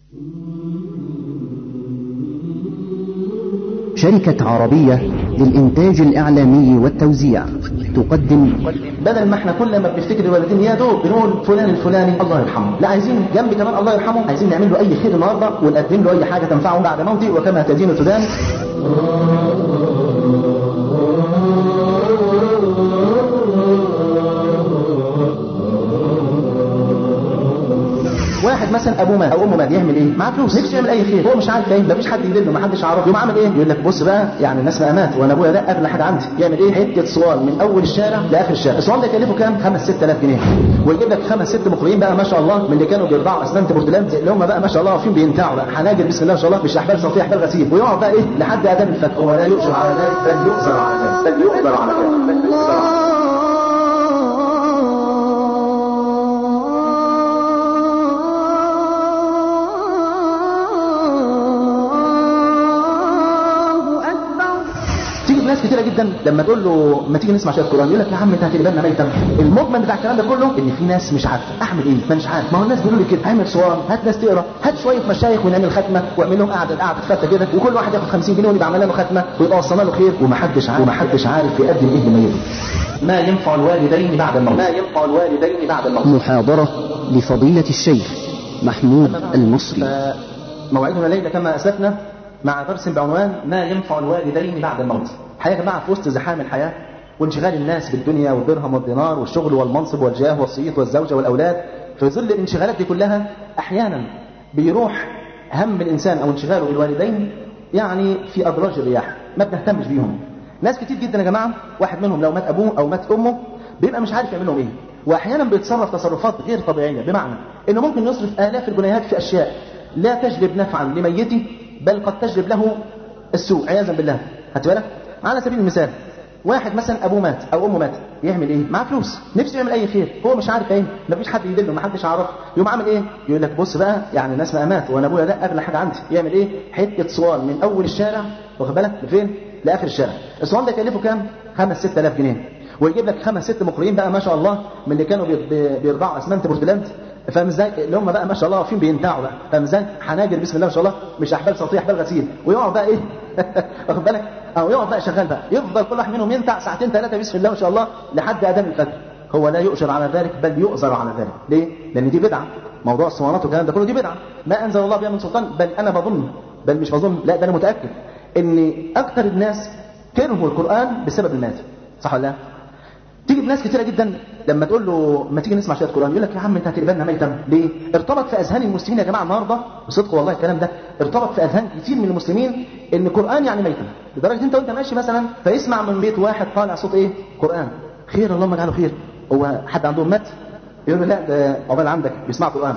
شركة عربية للإنتاج الإعلامي والتوزيع تقدم بدل ما احنا كل ما بنفتكر الوالدين يا دوب بنقول فلان الفلاني الله يرحمه لا عايزين جنب كمان الله يرحمه عايزين نعمل له اي خير النهارده ونقدم له اي حاجه تنفعه بعد موته وكما تدين تدان واحد مثلا ابوه مات او امه مات يعمل ايه؟ معاه فلوس نفسه يعمل اي خير هو مش عارف ايه مفيش حد يدله محدش يعرفه يقوم عامل ايه؟ يقول لك بص بقى يعني الناس بقى مات وانا ابويا ده اغلى حاجه عندي يعمل ايه؟ حته صوان من اول الشارع لاخر الشارع الصوان ده يكلفه كام؟ 5 6000 جنيه ويجيب لك خمس ست مقرئين بقى ما شاء الله من اللي كانوا بيرضعوا اسنان بورتلاند اللي هم بقى ما شاء الله واقفين بينتعوا بقى حناجر بسم الله ما شاء الله مش احبال صوتيه احبال غسيل ويقعد بقى ايه لحد اذان الفجر ولا يؤجر على ذلك بل يؤجر على ذلك بل يؤجر على ذلك بل يؤجر على ذلك تيجي ناس كتيره جدا لما تقول له ما تيجي نسمع شويه قران يقول لك يا عم انت هتقلب لنا ميتا المجمل بتاع الكلام ده كله ان في ناس مش عارفه اعمل ايه ما مش عارف ما هو الناس بيقولوا لي كده اعمل صوان هات ناس تقرا هات شويه مشايخ ونعمل ختمه واعمل لهم قعده قعده فتة كده وكل واحد ياخد 50 جنيه ونبقى عملنا له ختمه ويبقى وصلنا له خير ومحدش عارف ومحدش عارف يقدم ايه لميته ما ينفع الوالدين بعد الموت ما ينفع الوالدين بعد الموت محاضرة لفضيلة الشيخ محمود المصري موعدنا ليلة كما أسلفنا مع درس بعنوان ما ينفع الوالدين بعد الموت الحقيقة يا جماعة في وسط زحام الحياة وانشغال الناس بالدنيا والدرهم والدينار والشغل والمنصب والجاه والصيت والزوجة والأولاد في ظل الانشغالات دي كلها أحيانا بيروح هم الإنسان أو انشغاله بالوالدين يعني في أدراج الرياح ما بنهتمش بيهم ناس كتير جدا يا جماعة واحد منهم لو مات أبوه أو مات أمه بيبقى مش عارف يعمل لهم إيه واحيانا بيتصرف تصرفات غير طبيعيه بمعنى انه ممكن يصرف الاف الجنيهات في اشياء لا تجلب نفعا لميته بل قد تجلب له السوء عياذا بالله خدت بالك على سبيل المثال واحد مثلا ابوه مات او امه ماتت يعمل ايه معاه فلوس نفسه يعمل اي خير هو مش عارف ايه مفيش حد يدله محدش يعرفه يقوم عامل ايه يقول لك بص بقى يعني الناس بقى مات وانا ابويا ده اغلى حاجه عندي يعمل ايه حته صوان من اول الشارع واخد بالك لفين لاخر الشارع الصوان ده يكلفه كام 5 6000 جنيه ويجيب لك خمس ست مقرئين بقى ما شاء الله من اللي كانوا بي- بي- بيرضعوا اسمنت بورتلاند فاهم ازاي اللي هم بقى ما شاء الله واقفين بينتعوا بقى فاهم ازاي حناجر بسم الله ما شاء الله مش احبال صوتيه احبال غسيل ويقعد بقى ايه واخد بالك او يقعد بقى شغال بقى يفضل كل واحد منهم ينتع ساعتين ثلاثه بسم الله ما شاء الله لحد اذان الفجر هو لا يؤجر على ذلك بل يؤجر على ذلك ليه لان دي بدعه موضوع الصوانات والكلام ده كله دي بدعه ما انزل الله بها من سلطان بل انا بظن بل مش بظن لا ده انا متاكد ان اكثر الناس كرهوا القران بسبب المات صح ولا لا تيجي ناس كتيره جدا لما تقول له ما تيجي نسمع شويه قران يقول لك يا عم انت هتقلب لنا ميتا ليه؟ ارتبط في اذهان المسلمين يا جماعه النهارده بصدق والله الكلام ده ارتبط في اذهان كتير من المسلمين ان القران يعني ميتا لدرجه انت وانت ماشي مثلا فيسمع من بيت واحد طالع صوت ايه؟ قران خير اللهم اجعله خير هو حد عندهم مات؟ يقول له لا ده عقبال عندك بيسمع قران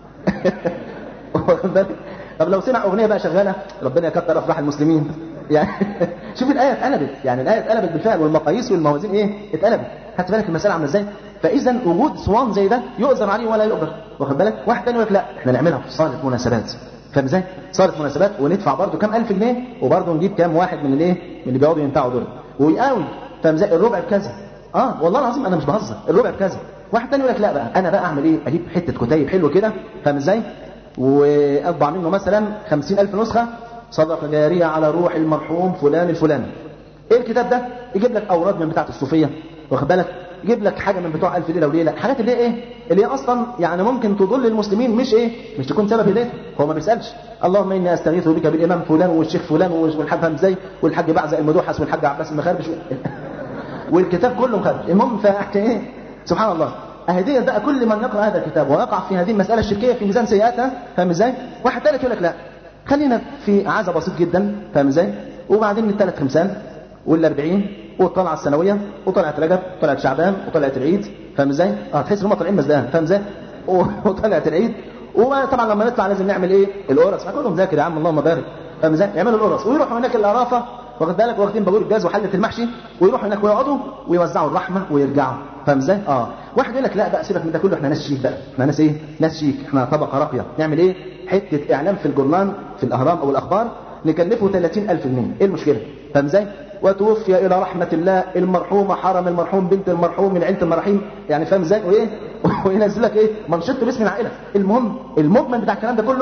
واخد بالك؟ طب لو سمع اغنيه بقى شغاله ربنا يكتر افراح المسلمين يعني شوف الايه اتقلبت يعني الايه اتقلبت بالفعل والمقاييس والموازين ايه اتقلبت خدت بالك المساله عامله ازاي فاذا وجود صوان زي ده يؤذر عليه ولا يؤجر واخد بالك واحد تاني يقول لك لا احنا نعملها في صاله مناسبات فاهم ازاي صاله مناسبات وندفع برضه كام الف جنيه وبرضه نجيب كام واحد من الايه من اللي بيقعدوا ينتعوا دول ويقاوي فاهم ازاي الربع بكذا اه والله العظيم انا مش بهزر الربع بكذا واحد تاني يقول لك لا بقى انا بقى اعمل ايه اجيب حته كتيب حلو كده فاهم ازاي واطبع منه مثلا خمسين ألف نسخة صدقة جارية على روح المرحوم فلان الفلاني ايه الكتاب ده يجيب لك اوراد من بتاعه الصوفيه واخد بالك يجيب لك حاجه من بتوع الف ليله وليله حاجات اللي هي ايه اللي هي اصلا يعني ممكن تضل المسلمين مش ايه مش تكون سبب هدايه هو ما بيسالش اللهم اني استغيث بك بالامام فلان والشيخ فلان والحاج فهم ازاي والحاج بعزق المدوحس والحاج عباس المخربش والكتاب كله مخربش المهم فاحكي ايه سبحان الله اهديت بقى كل من يقرا هذا الكتاب ويقع في هذه المساله الشركيه في ميزان سيئاتها فاهم ازاي واحد ثالث يقول لك لا خلينا في عزا بسيط جدا فاهم ازاي وبعدين الثلاث خمسان والاربعين والطلعه السنويه وطلعت رجب وطلعت شعبان وطلعت العيد فاهم ازاي اه تحس ان هم طالعين مزدان فاهم ازاي وطلعت العيد وطبعا لما نطلع لازم نعمل ايه القرص فاقول لهم ذاكر يا عم اللهم بارك فاهم ازاي يعملوا القرص ويروحوا هناك القرافه واخد بالك واخدين باجور الجاز وحله المحشي ويروحوا هناك ويقعدوا ويوزعوا الرحمه ويرجعوا فاهم ازاي اه واحد يقول لك لا بقى سيبك من ده كله احنا ناس شيك بقى احنا ناس ايه ناس شيك احنا طبقه راقيه نعمل ايه حته اعلان في الجورنال في الاهرام او الاخبار نكلفه 30000 جنيه ايه المشكله فاهم ازاي وتوفي الى رحمه الله المرحومه حرم المرحوم بنت المرحوم من عيله المرحوم يعني فاهم ازاي وايه وينزل لك ايه منشط باسم العائله المهم المجمل بتاع الكلام ده كله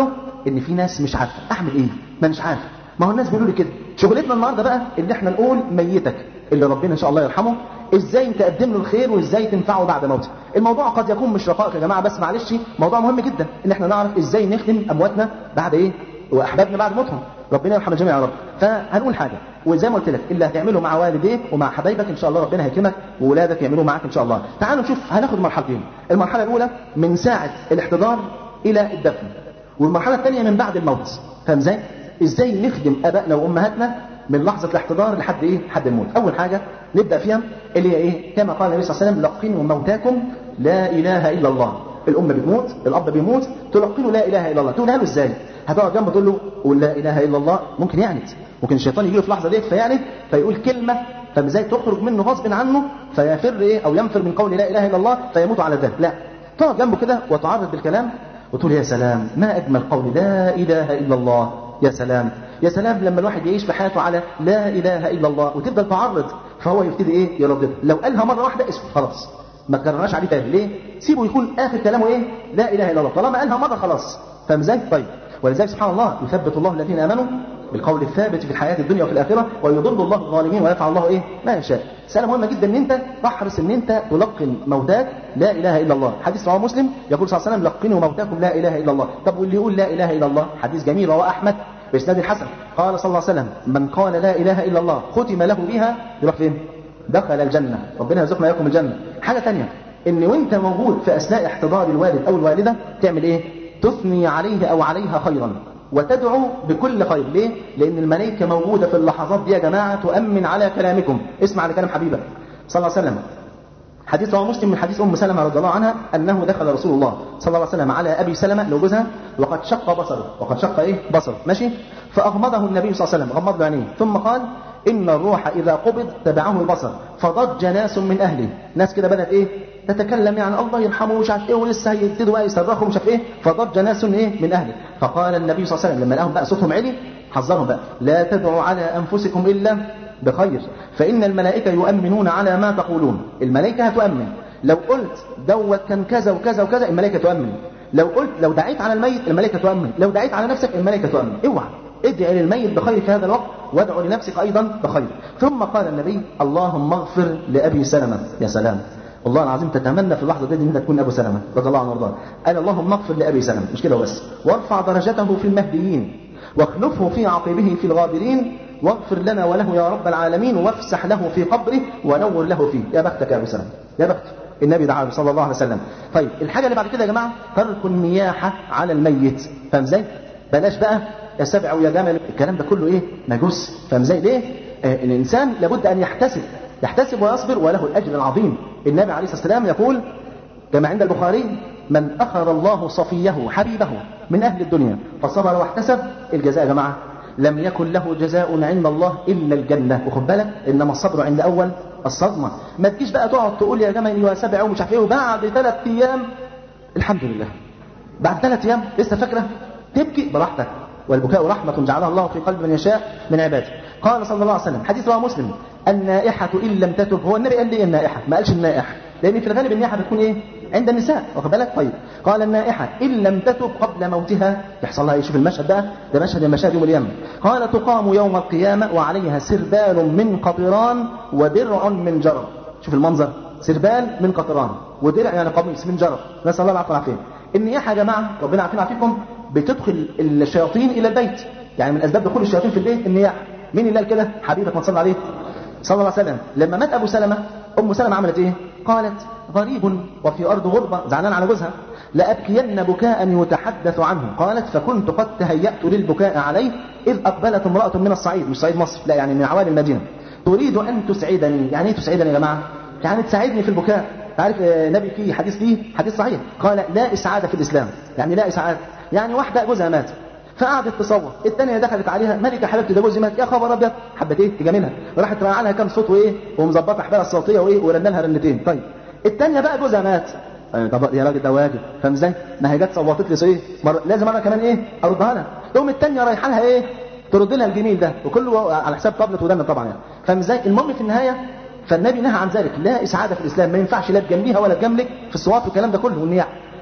ان في ناس مش عارفه اعمل ايه ما مش عارف ما هو الناس بيقولوا لي كده شغلتنا النهارده بقى ان احنا نقول ميتك اللي ربنا ان شاء الله يرحمه ازاي تقدم له الخير وازاي تنفعه بعد موته الموضوع قد يكون مش رقائق يا جماعه بس معلش موضوع مهم جدا ان احنا نعرف ازاي نخدم امواتنا بعد ايه واحبابنا بعد موتهم ربنا يرحم الجميع يا رب فهنقول حاجه وزي ما قلت لك اللي هتعمله مع والديك ومع حبايبك ان شاء الله ربنا هيكرمك واولادك يعملوا معاك ان شاء الله تعالوا نشوف هناخد مرحلتين المرحله الاولى من ساعه الاحتضار الى الدفن والمرحله الثانيه من بعد الموت فاهم ازاي ازاي نخدم ابائنا وامهاتنا من لحظه الاحتضار لحد ايه لحد الموت اول حاجه نبدا فيها اللي هي ايه كما قال النبي صلى الله عليه وسلم لقنوا موتاكم لا اله الا الله الام بتموت الاب بيموت تلقنه لا اله الا الله تقولها له ازاي هتقعد جنبه تقول له قول لا اله الا الله ممكن يعند ممكن الشيطان يجي له في لحظه ديت فيعند فيقول كلمه فازاي تخرج منه غصب عنه فيفر ايه او ينفر من قول لا اله الا الله فيموت على ذلك لا تقعد جنبه كده وتعرض بالكلام وتقول يا سلام ما اجمل قول لا اله الا الله يا سلام يا سلام لما الواحد يعيش في حياته على لا اله الا الله وتفضل تعرض فهو يبتدي ايه يردد لو قالها مره واحده اسكت خلاص ما تكررناش عليه تاني ليه سيبه يكون اخر كلامه ايه لا اله الا الله طالما قالها مره خلاص فاهم ازاي طيب ولذلك سبحان الله يثبت الله الذين امنوا بالقول الثابت في الحياه الدنيا وفي الاخره ويضل الله الظالمين ويفعل الله ايه ما يشاء رساله مهمه جدا ان انت تحرص ان انت تلقن موتاك لا اله الا الله حديث رواه مسلم يقول صلى الله عليه وسلم لقنوا موتاكم لا اله الا الله طب واللي يقول لا اله الا الله حديث جميل رواه احمد باسناد حسن قال صلى الله عليه وسلم من قال لا اله الا الله ختم له بها يروح فين دخل الجنه ربنا يرزقنا اياكم الجنه حاجه ثانيه ان وانت موجود في اثناء احتضار الوالد او الوالده تعمل ايه تثني عليه او عليها خيرا وتدعو بكل خير ليه لان الملائكه موجوده في اللحظات دي يا جماعه تؤمن على كلامكم اسمع لكلام حبيبك صلى الله عليه وسلم حديث رواه مسلم من حديث ام سلمه رضي الله عنها انه دخل رسول الله صلى الله عليه وسلم على ابي سلمه لو جوزها وقد شق بصره وقد شق ايه بصره ماشي فاغمضه النبي صلى الله عليه وسلم غمض له عينيه ثم قال ان الروح اذا قبض تبعه البصر فضج ناس من اهله ناس كده بدات ايه تتكلم يعني الله يرحمه مش عارف ايه ولسه هيبتدوا بقى يصرخوا مش عارف ايه فضج ناس ايه من اهله فقال النبي صلى الله عليه وسلم لما لقاهم بقى صوتهم عالي حذرهم بقى لا تدعوا على انفسكم الا بخير فان الملائكه يؤمنون على ما تقولون الملائكه هتؤمن لو قلت دوت كان كذا وكذا وكذا الملائكه تؤمن لو قلت لو دعيت على الميت الملائكه تؤمن لو دعيت على نفسك الملائكه تؤمن اوعى ادعي للميت بخير في هذا الوقت وادعو لنفسك ايضا بخير ثم قال النبي اللهم اغفر لابي سلمه يا سلام والله العظيم تتمنى في اللحظه دي ان انت تكون ابو سلمه رضي الله عنه وارضاه قال اللهم اغفر لابي سلمه مش كده وبس وارفع درجته في المهديين واخلفه في عقبه في الغابرين واغفر لنا وله يا رب العالمين وافسح له في قبره ونور له فيه يا بختك يا ابو سلمه يا بختك النبي دعاه صلى الله عليه وسلم طيب الحاجه اللي بعد كده يا جماعه ترك النياحه على الميت فاهم ازاي بلاش بقى يا سبع ويا جمل الكلام ده كله ايه مجوس فاهم ازاي ليه آه الانسان لابد ان يحتسب يحتسب ويصبر وله الاجر العظيم النبي عليه الصلاه والسلام يقول كما عند البخاري من اخر الله صفيه حبيبه من اهل الدنيا فصبر واحتسب الجزاء يا جماعه لم يكن له جزاء عند الله الا الجنه وخد بالك انما الصبر عند اول الصدمه ما تجيش بقى تقعد تقول يا جمل يا سبع ومش عارف ايه وبعد ثلاث ايام الحمد لله بعد ثلاث ايام لسه فاكره تبكي براحتك والبكاء رحمة جعلها الله في قلب من يشاء من عباده قال صلى الله عليه وسلم حديث رواه مسلم النائحة إن لم تتب هو النبي قال لي النائحة ما قالش النائح لأن في الغالب النائحة بتكون إيه عند النساء واخد بالك طيب قال النائحة إن لم تتب قبل موتها يحصل لها يشوف المشهد ده ده مشهد من مشاهد يوم اليمن قال تقام يوم القيامة وعليها سربال من قطران ودرع من جرب شوف المنظر سربال من قطران ودرع يعني قميص من جرب نسأل الله العفو والعافية النياحة يا جماعة ربنا عافينا عافيكم بتدخل الشياطين الى البيت يعني من اسباب دخول الشياطين في البيت النياحه مين اللي قال كده حبيبك ما تصلي عليه صلى الله عليه وسلم لما مات ابو سلمه ام سلمه عملت ايه قالت غريب وفي ارض غربه زعلان على جوزها لابكين بكاء يتحدث عنه قالت فكنت قد تهيأت للبكاء عليه اذ اقبلت امراه من الصعيد مش صعيد مصر لا يعني من عوالي المدينه تريد ان تسعدني يعني ايه تسعدني يا جماعه يعني تساعدني في البكاء عارف نبي فيه حديث ليه حديث صحيح قال لا اسعاد في الاسلام يعني لا اسعاد يعني واحده جوزها مات فقعدت تصور الثانيه دخلت عليها ملكه حبيبتي ده جوزي مات يا خبر ابيض حبت ايه تجاملها وراحت رايحه لها كام صوت وايه ومظبطه حبالها الصوتيه وايه ورن لها رنتين طيب الثانيه بقى جوزها مات طب يا راجل ده واجب فاهم ازاي ما هي جت صوتت لي ايه مر... لازم انا كمان ايه اردها لها تقوم الثانيه رايحه لها ايه ترد لها الجميل ده وكله على حساب طبلة ودنا طبعا يعني فاهم ازاي المهم في النهايه فالنبي نهى عن ذلك لا اسعاده في الاسلام ما ينفعش لا تجامليها ولا تجاملك في الصوات والكلام ده كله والنياح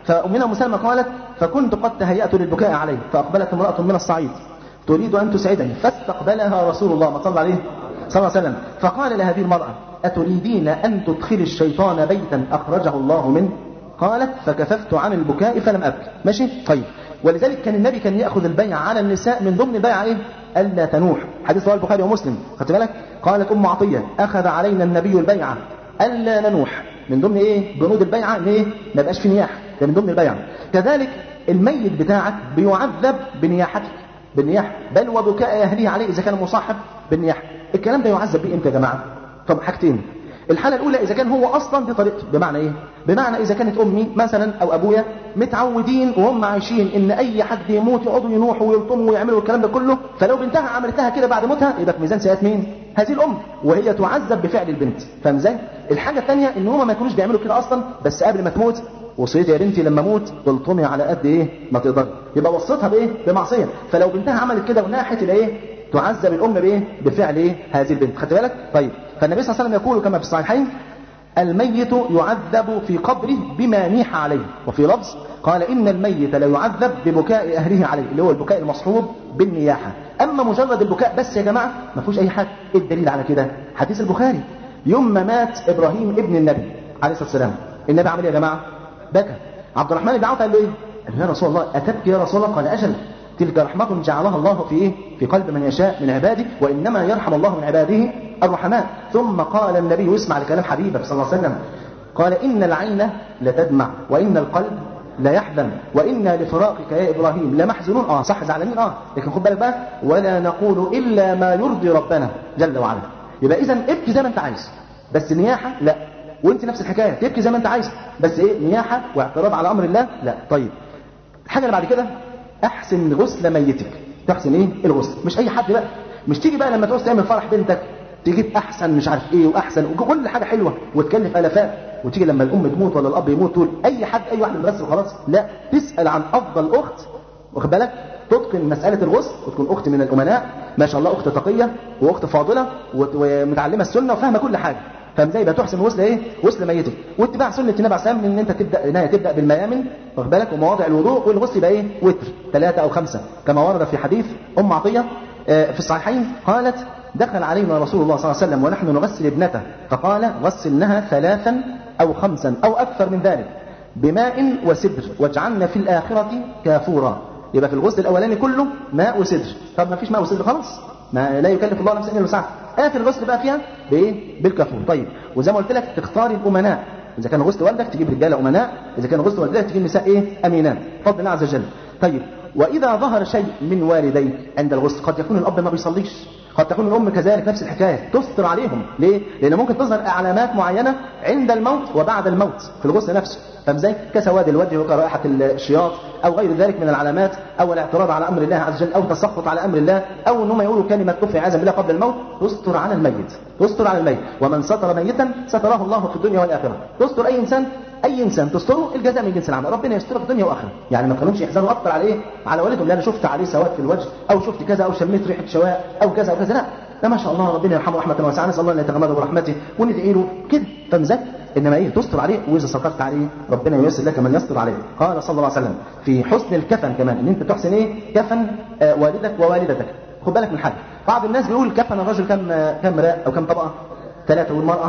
فأمنا أم سلمة قالت فكنت قد تهيأت للبكاء عليه فأقبلت امرأة من الصعيد تريد أن تسعدني فاستقبلها رسول الله ما صلى عليه صلى الله عليه وسلم فقال لهذه المرأة أتريدين أن تدخلي الشيطان بيتا أخرجه الله منه قالت فكففت عن البكاء فلم أبكي ماشي طيب ولذلك كان النبي كان يأخذ البيع على النساء من ضمن البيع إيه ألا تنوح حديث رواه البخاري ومسلم خدت بالك قالت أم عطية أخذ علينا النبي البيعة ألا ننوح من ضمن إيه بنود البيعة إن إيه ما يبقاش في نياح ده من ضمن البيعة كذلك الميت بتاعك بيعذب بنياحتك بالنياح بل وبكاء أهله عليه إذا كان مصاحب بالنياح الكلام ده يعذب بيه إمتى يا جماعة طب حاجتين الحالة الأولى إذا كان هو أصلا دي طريقته بمعنى إيه؟ بمعنى إذا كانت أمي مثلا أو أبويا متعودين وهم عايشين إن أي حد يموت يقعدوا ينوحوا ويلطموا ويعملوا الكلام ده كله فلو بنتها عملتها كده بعد موتها يبقى في ميزان سيئات مين؟ هذه الأم وهي تعذب بفعل البنت فاهم إزاي؟ الحاجة الثانية إن هم ما يكونوش بيعملوا كده أصلا بس قبل ما تموت وصيتي يا بنتي لما اموت تلطمي على قد ايه ما تقدر يبقى وصيتها بايه بمعصيه فلو بنتها عملت كده وناحت يبقى ايه تعذب الام بايه بفعل ايه هذه البنت خدت بالك طيب فالنبي صلى الله عليه وسلم يقول كما في الصحيحين الميت يعذب في قبره بما نيح عليه وفي لفظ قال إن الميت لا يعذب ببكاء أهله عليه اللي هو البكاء المصحوب بالنياحة أما مجرد البكاء بس يا جماعة ما فيهوش أي حاجة إيه الدليل على كده حديث البخاري يوم ما مات إبراهيم ابن النبي عليه الصلاة والسلام النبي عمل إيه يا جماعة بكى عبد الرحمن بن عوف قال له إيه قال له يا رسول الله أتبكي يا رسول الله قال أجل تلك رحمة جعلها الله في إيه؟ في قلب من يشاء من عباده وإنما يرحم الله من عباده الرحماء ثم قال النبي واسمع لكلام حبيبك صلى الله عليه وسلم قال إن العين لتدمع وإن القلب لا يحزن وإنا لفراقك يا إبراهيم لمحزنون آه صح زعلانين آه لكن خد بالك بقى ولا نقول إلا ما يرضي ربنا جل وعلا يبقى إذا ابكي زي ما أنت عايز بس نياحة لا وانت نفس الحكايه تبكي زي ما انت عايز بس ايه نياحه واعتراض على امر الله لا طيب الحاجه اللي بعد كده احسن غسل ميتك تحسن ايه الغسل مش اي حد بقى مش تيجي بقى لما تعوز تعمل فرح بنتك تجيب احسن مش عارف ايه واحسن وكل حاجه حلوه وتكلف الافات وتيجي لما الام تموت ولا الاب يموت تقول اي حد اي واحد بس وخلاص لا تسال عن افضل اخت واخد بالك تتقن مسألة الغسل وتكون أخت من الأمناء ما شاء الله أخت تقية وأخت فاضلة ومتعلمة السنة وفاهمة كل حاجة فاهم ازاي يبقى تحسن غسل ايه غسل ميتك واتباع سنه النبي عليه الصلاه ان انت تبدا انها تبدا بالميامن واخد بالك ومواضع الوضوء والغسل يبقى ايه وتر ثلاثه او خمسه كما ورد في حديث ام عطيه في الصحيحين قالت دخل علينا رسول الله صلى الله عليه وسلم ونحن نغسل ابنته فقال غسلنها ثلاثا او خمسا او اكثر من ذلك بماء وسدر واجعلنا في الاخره كافورا يبقى في الغسل الاولاني كله ماء وسدر طب ما فيش ماء وسدر خلاص ما لا يكلف الله نفسا الا وسعها اخر الغسل بقى فيها بايه بالكافور طيب وزي ما قلت لك تختار الامناء اذا كان غسل والدك تجيب رجاله امناء اذا كان غسل والدتك تجيب نساء ايه امينات بفضل الله عز وجل طيب واذا ظهر شيء من والديك عند الغسل قد يكون الاب ما بيصليش قد تكون الام كذلك نفس الحكايه تستر عليهم ليه لان ممكن تظهر علامات معينه عند الموت وبعد الموت في الغسل نفسه فاهم ازاي كسواد الوجه وكرائحه الشياط او غير ذلك من العلامات او الاعتراض على امر الله عز وجل او تسخط على امر الله او ان هم يقولوا كلمه كفر عياذا بالله قبل الموت تستر على الميت تستر على الميت ومن ستر ميتا ستراه الله في الدنيا والاخره تستر اي انسان اي انسان تستره الجزاء من جنس العمل ربنا يستره في الدنيا واخره يعني ما كانوش يحزنوا اكتر على ايه على والدهم لا انا شفت عليه سواد في الوجه او شفت كذا او شميت ريحه شواء او كذا او كذا لا ده ما شاء الله ربنا يرحمه رحمه واسعه نسال الله ان يتغمده برحمته وندعي له كده فاهم ازاي انما ايه تستر عليه واذا سترت عليه ربنا ييسر لك من يستر عليه قال صلى الله عليه وسلم في حسن الكفن كمان ان انت تحسن ايه كفن آه والدك ووالدتك خد بالك من حاجه بعض الناس بيقول كفن الرجل كم آه كم راء او كم طبقه ثلاثه والمراه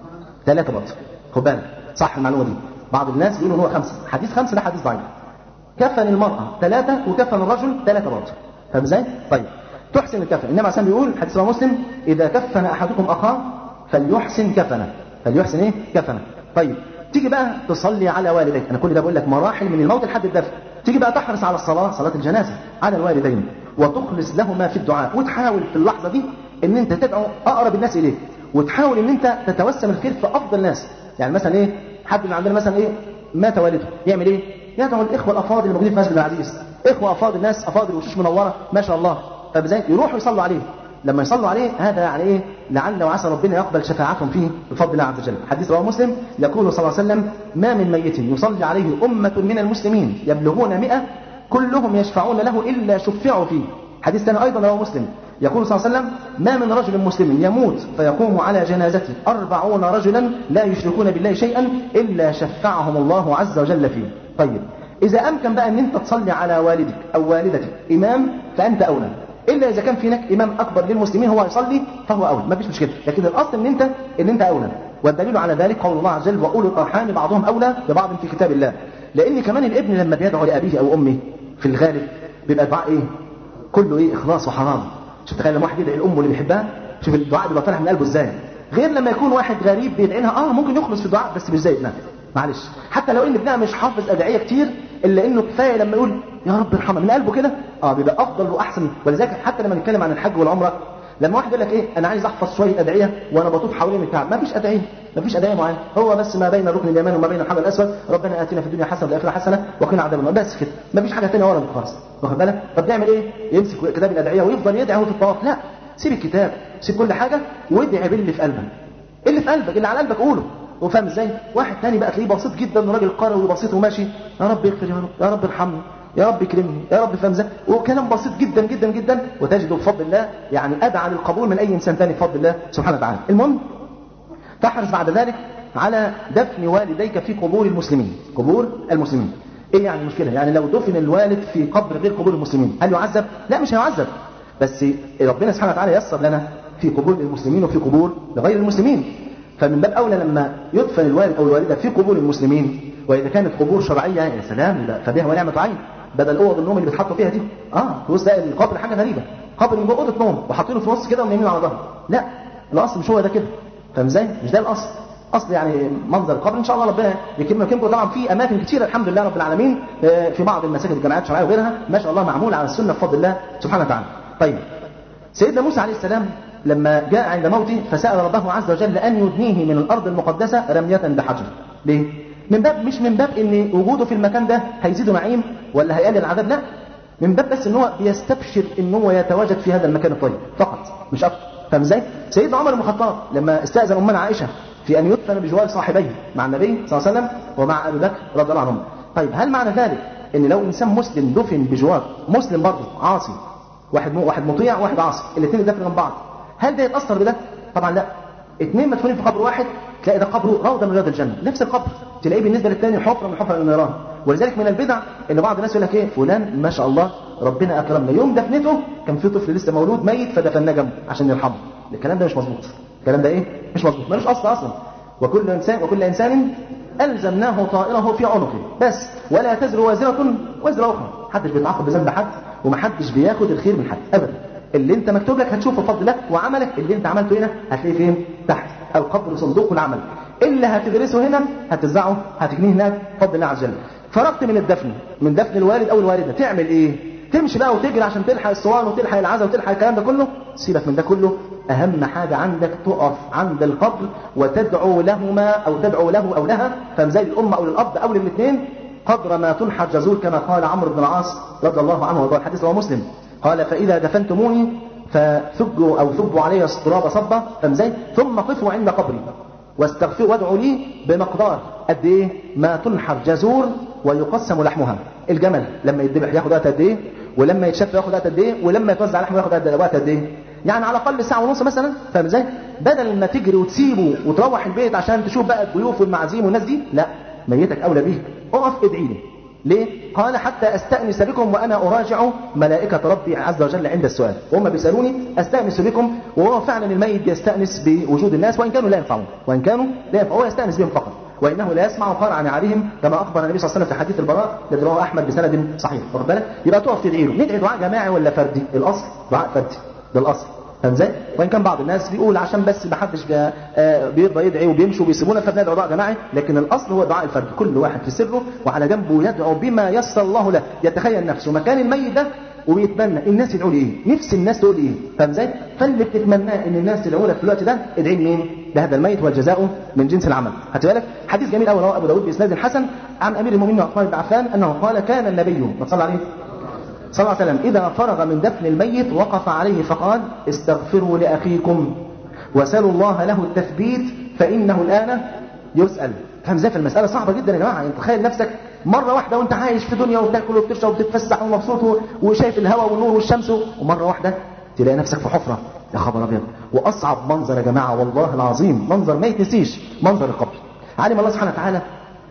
ثلاثه برضه خد بالك صح المعلومه دي بعض الناس بيقولوا هو خمسه حديث خمسه ده حديث ضعيف كفن المراه ثلاثه وكفن الرجل ثلاثه برضه فاهم ازاي طيب تحسن الكفن النبي عليه بيقول حديث رواه مسلم اذا كفن احدكم اخاه فليحسن كفنه فليحسن ايه كفنه طيب تيجي بقى تصلي على والديك انا كل ده بقول لك مراحل من الموت لحد الدفن تيجي بقى تحرص على الصلاه صلاه الجنازه على الوالدين وتخلص لهما في الدعاء وتحاول في اللحظه دي ان انت تدعو اقرب الناس اليك وتحاول ان انت تتوسم الخير في افضل الناس يعني مثلا ايه حد من عندنا مثلا ايه مات والده يعمل ايه يدعو الاخوه الافاضل الموجودين في مسجد العزيز اخوه افاضل ناس افاضل وشوش منوره ما شاء الله فبزي يروحوا يصلوا عليه لما يصلوا عليه هذا يعني ايه لعل وعسى ربنا يقبل شفاعتهم فيه بفضل الله عز وجل حديث رواه مسلم يقول صلى الله عليه وسلم ما من ميت يصلي عليه أمة من المسلمين يبلغون مئة كلهم يشفعون له إلا شفعوا فيه حديث ثاني أيضا رواه مسلم يقول صلى الله عليه وسلم ما من رجل مسلم يموت فيقوم على جنازته أربعون رجلا لا يشركون بالله شيئا إلا شفعهم الله عز وجل فيه طيب اذا امكن بقى ان انت تصلي على والدك او والدتك امام فانت اولى الا اذا كان في هناك امام اكبر للمسلمين هو يصلي فهو اولى ما فيش مشكله لكن الاصل ان انت ان انت اولى والدليل على ذلك قول الله عز وجل واولو الارحام بعضهم اولى ببعض في كتاب الله لان كمان الابن لما بيدعو لابيه او امه في الغالب بيبقى الدعاء ايه كله ايه اخلاص وحرام شوف تخيل لما واحد يدعي لامه اللي بيحبها شوف الدعاء بيبقى طالع من قلبه ازاي غير لما يكون واحد غريب بيدعي لها اه ممكن يخلص في الدعاء بس مش زي ابنها معلش حتى لو ان ابنها مش حافظ ادعيه كتير الا انه كفايه لما يقول يا رب ارحمها من قلبه كده اه بيبقى افضل واحسن ولذلك حتى لما نتكلم عن الحج والعمره لما واحد يقول لك ايه انا عايز احفظ شويه ادعيه وانا بطوف حوالين الكعبه ما فيش ادعيه ما فيش ادعيه معينه هو بس ما بين الركن اليماني وما بين الحجر الاسود ربنا اتنا في الدنيا حسنه وفي الاخره حسنه وقنا عذاب النار بس كده ما فيش حاجه ثانيه ورا خالص واخد بالك طب نعمل ايه يمسك كتاب الادعيه ويفضل يدعي في الطواف لا سيب الكتاب سيب كل حاجه وادعي باللي في قلبك اللي في قلبك اللي على قلبك قوله وفاهم ازاي واحد تاني بقى تلاقيه بسيط جدا راجل قروي بسيط وماشي يا رب اغفر يا رب يا رب ارحمني يا رب اكرمني يا رب فاهم ازاي وكلام بسيط جدا جدا جدا وتجده بفضل الله يعني ادعى للقبول من اي انسان تاني بفضل الله سبحانه وتعالى المهم تحرص بعد ذلك على دفن والديك في قبور المسلمين قبور المسلمين ايه يعني المشكله يعني لو دفن الوالد في قبر غير قبور المسلمين هل يعذب لا مش هيعذب بس ربنا سبحانه وتعالى يسر لنا في قبور المسلمين وفي قبور لغير المسلمين فمن باب اولى لما يدفن الوالد او الوالده في قبور المسلمين واذا كانت قبور شرعيه يا سلام فبها ونعمه عين بدل اوض النوم اللي بيتحطوا فيها دي اه تبص تلاقي القبر حاجه غريبه قبر من جوه اوضه نوم وحاطينه في نص كده ونايمين على ظهره لا الاصل مش هو ده كده فاهم ازاي مش ده الاصل اصل يعني منظر القبر ان شاء الله ربنا يكرمنا ويكرمكم طبعا في اماكن كثيره الحمد لله رب العالمين في بعض المساجد الجامعات الشرعيه وغيرها ما شاء الله معموله على السنه بفضل الله سبحانه وتعالى طيب سيدنا موسى عليه السلام لما جاء عند موته فسأل ربه عز وجل أن يدنيه من الأرض المقدسة رمية بحجر ليه؟ من باب مش من باب ان وجوده في المكان ده هيزيده نعيم ولا هيقلل العذاب لا من باب بس ان هو بيستبشر ان هو يتواجد في هذا المكان الطيب فقط مش اكتر فاهم ازاي سيدنا عمر بن الخطاب لما استاذن امنا عائشه في ان يدفن بجوار صاحبيه مع النبي صلى الله عليه وسلم ومع ابي بكر رضي الله عنهم طيب هل معنى ذلك ان لو انسان مسلم دفن بجوار مسلم برضه عاصي واحد مو واحد مطيع وواحد عاصي الاثنين دفنوا جنب بعض هل ده يتاثر بده طبعا لا اثنين مدفونين في قبر واحد تلاقي ده قبره روضه من رياض الجنه نفس القبر تلاقيه بالنسبه للثاني حفره من حفر النيران ولذلك من البدع ان بعض الناس يقول لك ايه فلان ما شاء الله ربنا اكرمنا يوم دفنته كان في طفل لسه مولود ميت فدفناه جنبه عشان يرحمه الكلام ده مش مظبوط الكلام ده ايه مش مظبوط ملوش اصل اصلا وكل انسان وكل انسان الزمناه طائره في عنقه بس ولا تزر وازره وزر اخرى محدش بيتعاقب بذنب حد ومحدش بياخد الخير من حد ابدا اللي انت مكتوب لك هتشوفه بفضل الله وعملك اللي انت عملته هنا هتلاقيه فين تحت القبر صندوق العمل اللي هتدرسه هنا هتوزعه هتجنيه هناك بفضل الله عز وجل فرغت من الدفن من دفن الوالد او الوالده تعمل ايه تمشي بقى وتجري عشان تلحق الصوان وتلحق العزاء وتلحق الكلام ده كله سيبك من ده كله اهم حاجه عندك تقف عند القبر وتدعو لهما او تدعو له او لها فمزاي الام او للاب او للاثنين قدر ما تنحى الجزور كما قال عمرو بن العاص رضي الله عنه وارضاه الحديث رواه مسلم قال فاذا دفنتموني فثجوا او ثبوا علي التراب صبا فمزاي ثم قفوا عند قبري واستغفروا وادعوا لي بمقدار قد ايه ما تنحر جزور ويقسم لحمها الجمل لما يذبح ياخد وقت قد ايه ولما يتشف ياخد وقت قد ايه ولما يتوزع لحمه ياخد وقت قد ايه يعني على الاقل ساعه ونص مثلا فاهم ازاي بدل ما تجري وتسيبه وتروح البيت عشان تشوف بقى الضيوف والمعازيم والناس دي لا ميتك اولى بيك اقف ادعي لي ليه؟ قال حتى استأنس بكم وأنا أراجع ملائكة ربي عز وجل عند السؤال وهم بيسألوني أستأنس بكم وهو فعلا الميت يستأنس بوجود الناس وإن كانوا لا ينفعون وإن كانوا لا ينفعون هو يستأنس بهم فقط وإنه لا يسمع قرع نعالهم كما أخبر النبي صلى الله عليه وسلم في حديث البراء الذي رواه أحمد بسند صحيح واخد بالك؟ يبقى تقف تدعي له ندعي دعاء جماعي ولا فردي؟ الأصل دعاء فردي ده الأصل فاهم ازاي؟ وان كان بعض الناس بيقول عشان بس ما حدش بيرضى يدعي وبيمشوا وبيسيبونا فبندعو دعاء جماعي لكن الاصل هو دعاء الفرد كل واحد في سره وعلى جنبه يدعو بما يسر الله له يتخيل نفسه مكان الميت ده وبيتمنى الناس يدعوا لي ايه؟ نفس الناس تقول ايه؟ فاهم ازاي؟ فاللي بتتمناه ان الناس تدعوا لك في الوقت ده ادعي لمين؟ لهذا الميت والجزاء من جنس العمل. خدت بالك؟ حديث جميل قوي رواه ابو داود باسناد حسن عن امير المؤمنين عثمان بن عفان انه قال كان النبي ما صلى عليه صلى الله عليه وسلم إذا فرغ من دفن الميت وقف عليه فقال استغفروا لأخيكم وسلوا الله له التثبيت فإنه الآن يسأل فاهم ازاي المسألة صعبة جدا يا جماعة انت تخيل نفسك مرة واحدة وانت عايش في دنيا وبتاكل وبتشرب وبتتفسح ومبسوط وشايف الهواء والنور والشمس ومرة واحدة تلاقي نفسك في حفرة يا خبر ابيض واصعب منظر يا جماعة والله العظيم منظر ما يتنسيش منظر القبر علم الله سبحانه وتعالى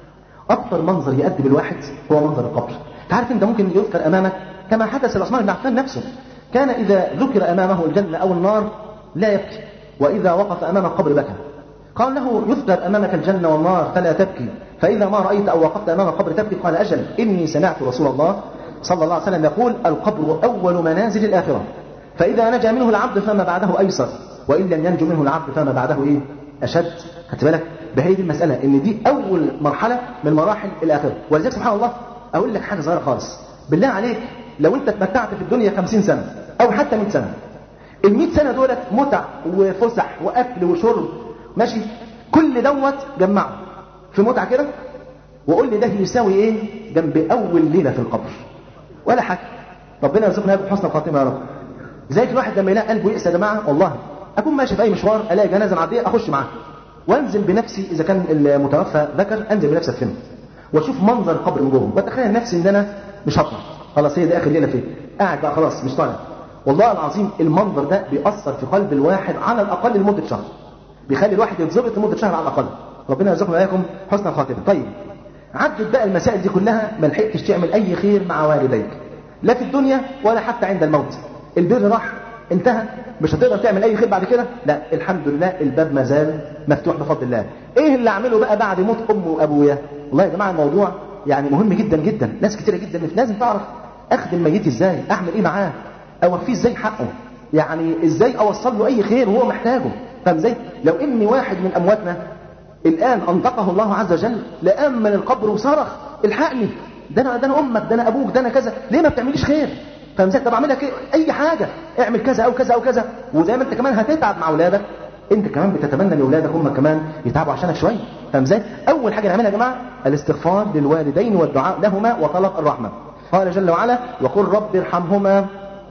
اكثر منظر يؤدب الواحد هو منظر القبر تعرف انت ممكن يذكر امامك كما حدث لعثمان بن عفان نفسه كان اذا ذكر امامه الجنه او النار لا يبكي واذا وقف امام القبر بكى قال له يذكر امامك الجنه والنار فلا تبكي فاذا ما رايت او وقفت امام القبر تبكي قال اجل اني سمعت رسول الله صلى الله عليه وسلم يقول القبر اول منازل الاخره فاذا نجا منه العبد فما بعده ايسر وان لم ينجو منه العبد فما بعده ايه اشد خدت بالك بهي دي المساله ان دي اول مرحله من مراحل الاخره ولذلك سبحان الله اقول لك حاجه صغيره خالص بالله عليك لو انت اتمتعت في الدنيا 50 سنه او حتى 100 سنه ال 100 سنه دولت متع وفسح واكل وشرب ماشي كل دوت جمعه في متعه كده وقول لي ده يساوي ايه جنب اول ليله في القبر ولا حاجه ربنا يرزقنا بحسن الخاتمه يا رب زي الواحد لما يلاقي قلبه يئس يا جماعه والله اكون ماشي في اي مشوار الاقي جنازه معديه اخش معاها وانزل بنفسي اذا كان المتوفى ذكر انزل بنفسي افهم واشوف منظر القبر من جوه واتخيل نفسي ان انا مش هطلع خلاص هي دي اخر ليله فين قاعد بقى خلاص مش طالع والله العظيم المنظر ده بيأثر في قلب الواحد على الاقل لمده شهر بيخلي الواحد يتظبط لمده شهر على الاقل ربنا يرزقنا واياكم حسن الخاتمه طيب عدت بقى المسائل دي كلها ما لحقتش تعمل اي خير مع والديك لا في الدنيا ولا حتى عند الموت البر راح انتهى مش هتقدر تعمل اي خير بعد كده لا الحمد لله الباب ما زال مفتوح بفضل الله ايه اللي اعمله بقى بعد موت امي وابويا والله يا جماعه الموضوع يعني مهم جدا جدا ناس كتيره جدا لازم تعرف اخدم ميت ازاي اعمل ايه معاه اوفيه ازاي حقه يعني ازاي اوصل له اي خير وهو محتاجه فاهم ازاي لو ان واحد من امواتنا الان انطقه الله عز وجل لامن القبر وصرخ الحقني ده انا ده انا امك ده انا ابوك ده انا كذا ليه ما بتعمليش خير فاهم ازاي طب اعمل لك اي حاجه اعمل كذا او كذا او كذا وزي ما انت كمان هتتعب مع اولادك انت كمان بتتمنى لاولادك هم كمان يتعبوا عشانك شويه فاهم ازاي اول حاجه نعملها يا جماعه الاستغفار للوالدين والدعاء لهما وطلب الرحمه قال جل وعلا وقل رب ارحمهما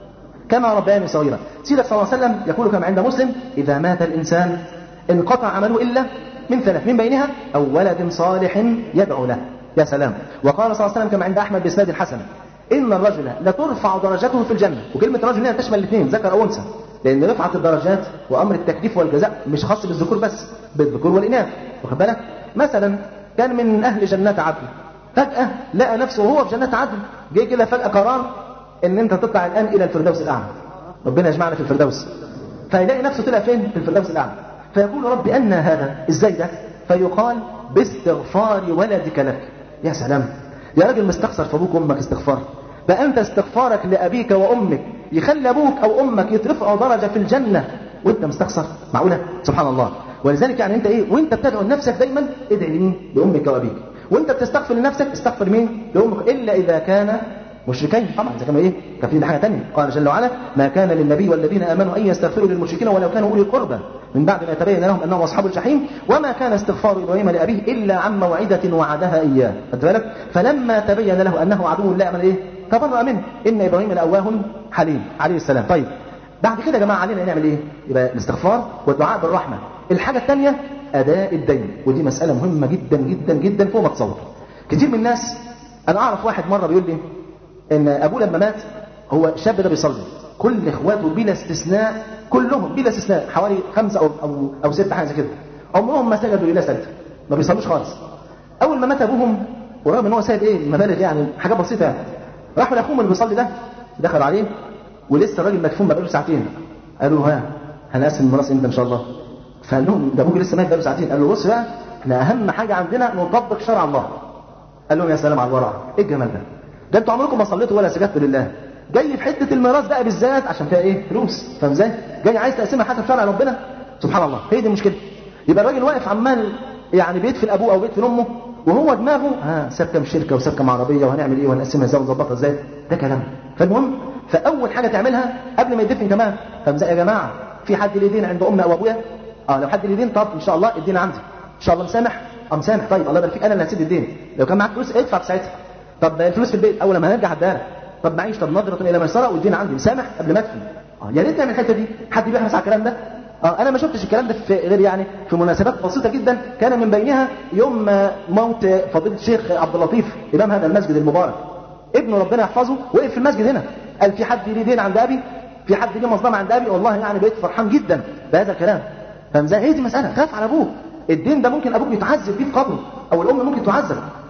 كما ربياني صغيرا سيدك صلى الله عليه وسلم يقول كما عند مسلم اذا مات الانسان انقطع عمله الا من ثلاث من بينها او ولد صالح يدعو له يا سلام وقال صلى الله عليه وسلم كما عند احمد باسناد الحسن ان الرجل لترفع درجته في الجنه وكلمه رجل هنا تشمل الاثنين ذكر او انثى لان رفعه الدرجات وامر التكليف والجزاء مش خاص بالذكور بس بالذكور والاناث واخد بالك مثلا كان من اهل جنات عدن فجاه لقى نفسه وهو في جنات عدن جه كده فجاه قرار ان انت تطلع الان الى الفردوس الاعلى ربنا يجمعنا في الفردوس فيلاقي نفسه طلع فين في الفردوس الاعلى فيقول رب ان هذا ازاي ده فيقال باستغفار ولدك لك يا سلام يا راجل مستخسر في ابوك وامك استغفار بقى انت استغفارك لابيك وامك يخلي ابوك او امك يترفعوا درجه في الجنه وانت مستخسر معقوله سبحان الله ولذلك يعني انت ايه وانت بتدعو لنفسك دايما ادعي لمين لامك وابيك وانت بتستغفر لنفسك استغفر مين لامك الا اذا كان مشركين طبعا اذا كانوا ايه كان في حاجه ثانيه قال جل وعلا ما كان للنبي والذين امنوا ان يستغفروا للمشركين ولو كانوا اولي القربى من بعد ما تبين لهم انهم اصحاب الجحيم وما كان استغفار ابراهيم لابيه الا عن موعده وعدها اياه خدت بالك فلما تبين له انه عدو لا من ايه تبرأ منه ان ابراهيم لاواه حليم عليه السلام طيب بعد كده يا جماعه علينا نعمل ايه يبقى الاستغفار والدعاء بالرحمه الحاجه الثانيه اداء الدين ودي مساله مهمه جدا جدا جدا فوق ما تصور كتير من الناس انا اعرف واحد مره بيقول لي ان ابوه لما مات هو الشاب ده بيصلي كل اخواته بلا استثناء كلهم بلا استثناء حوالي خمسه او او, أو سته حاجه زي كده عمرهم ما سجدوا لله سجده ما بيصلوش خالص اول ما مات ابوهم ورغم ان هو سايب ايه مبالغ يعني حاجات بسيطه يعني راحوا لاخوهم اللي بيصلي ده دخلوا عليه ولسه الراجل مدفون بقاله ساعتين قالوا ها هنقسم الميراث امتى ان شاء الله فقال لهم ده ابوك لسه مات بقاله ساعتين قال له بص بقى احنا اهم حاجه عندنا نطبق شرع الله قال لهم يا سلام على الورع ايه الجمال ده ده انتوا عمركم ما صليتوا ولا سجدتوا لله جاي في حته الميراث بقى بالذات عشان فيها ايه فلوس فاهم ازاي جاي عايز تقسمها حسب شرع ربنا سبحان الله هي دي المشكله يبقى الراجل واقف عمال يعني بيدفن ابوه او بيدفن امه وهو دماغه ها ساب كام شركه وساب كام عربيه وهنعمل ايه وهنقسمها ازاي ونظبطها ازاي ده كلام فالمهم فاول حاجه تعملها قبل ما يدفن كمان فاهم ازاي يا جماعه في حد ليه دين عند امي او ابويا اه لو حد ليه دين طب ان شاء الله الدين عندي ان شاء الله مسامح اه مسامح طيب الله يبارك فيك انا اللي هسيب الدين لو كان معاك فلوس ادفع في ساعتها طب الفلوس في البيت اول ما هنرجع هديها طب معيش طب نظره الى ميسره والدين عندي مسامح قبل ما ادفن اه يا ريت نعمل الحته دي حد بيحرص على الكلام ده اه انا ما شفتش الكلام ده في غير يعني في مناسبات بسيطه جدا كان من بينها يوم موت فضيله الشيخ عبد اللطيف امام هذا المسجد المبارك ابنه ربنا يحفظه وقف في المسجد هنا قال في حد ليه دين عند ابي في حد ليه مظلمه عند ابي والله يعني بقيت فرحان جدا بهذا الكلام فاهم ازاي هي دي مساله خاف على ابوك الدين ده ممكن ابوك يتعذب بيه في قبره او الام ممكن تعذب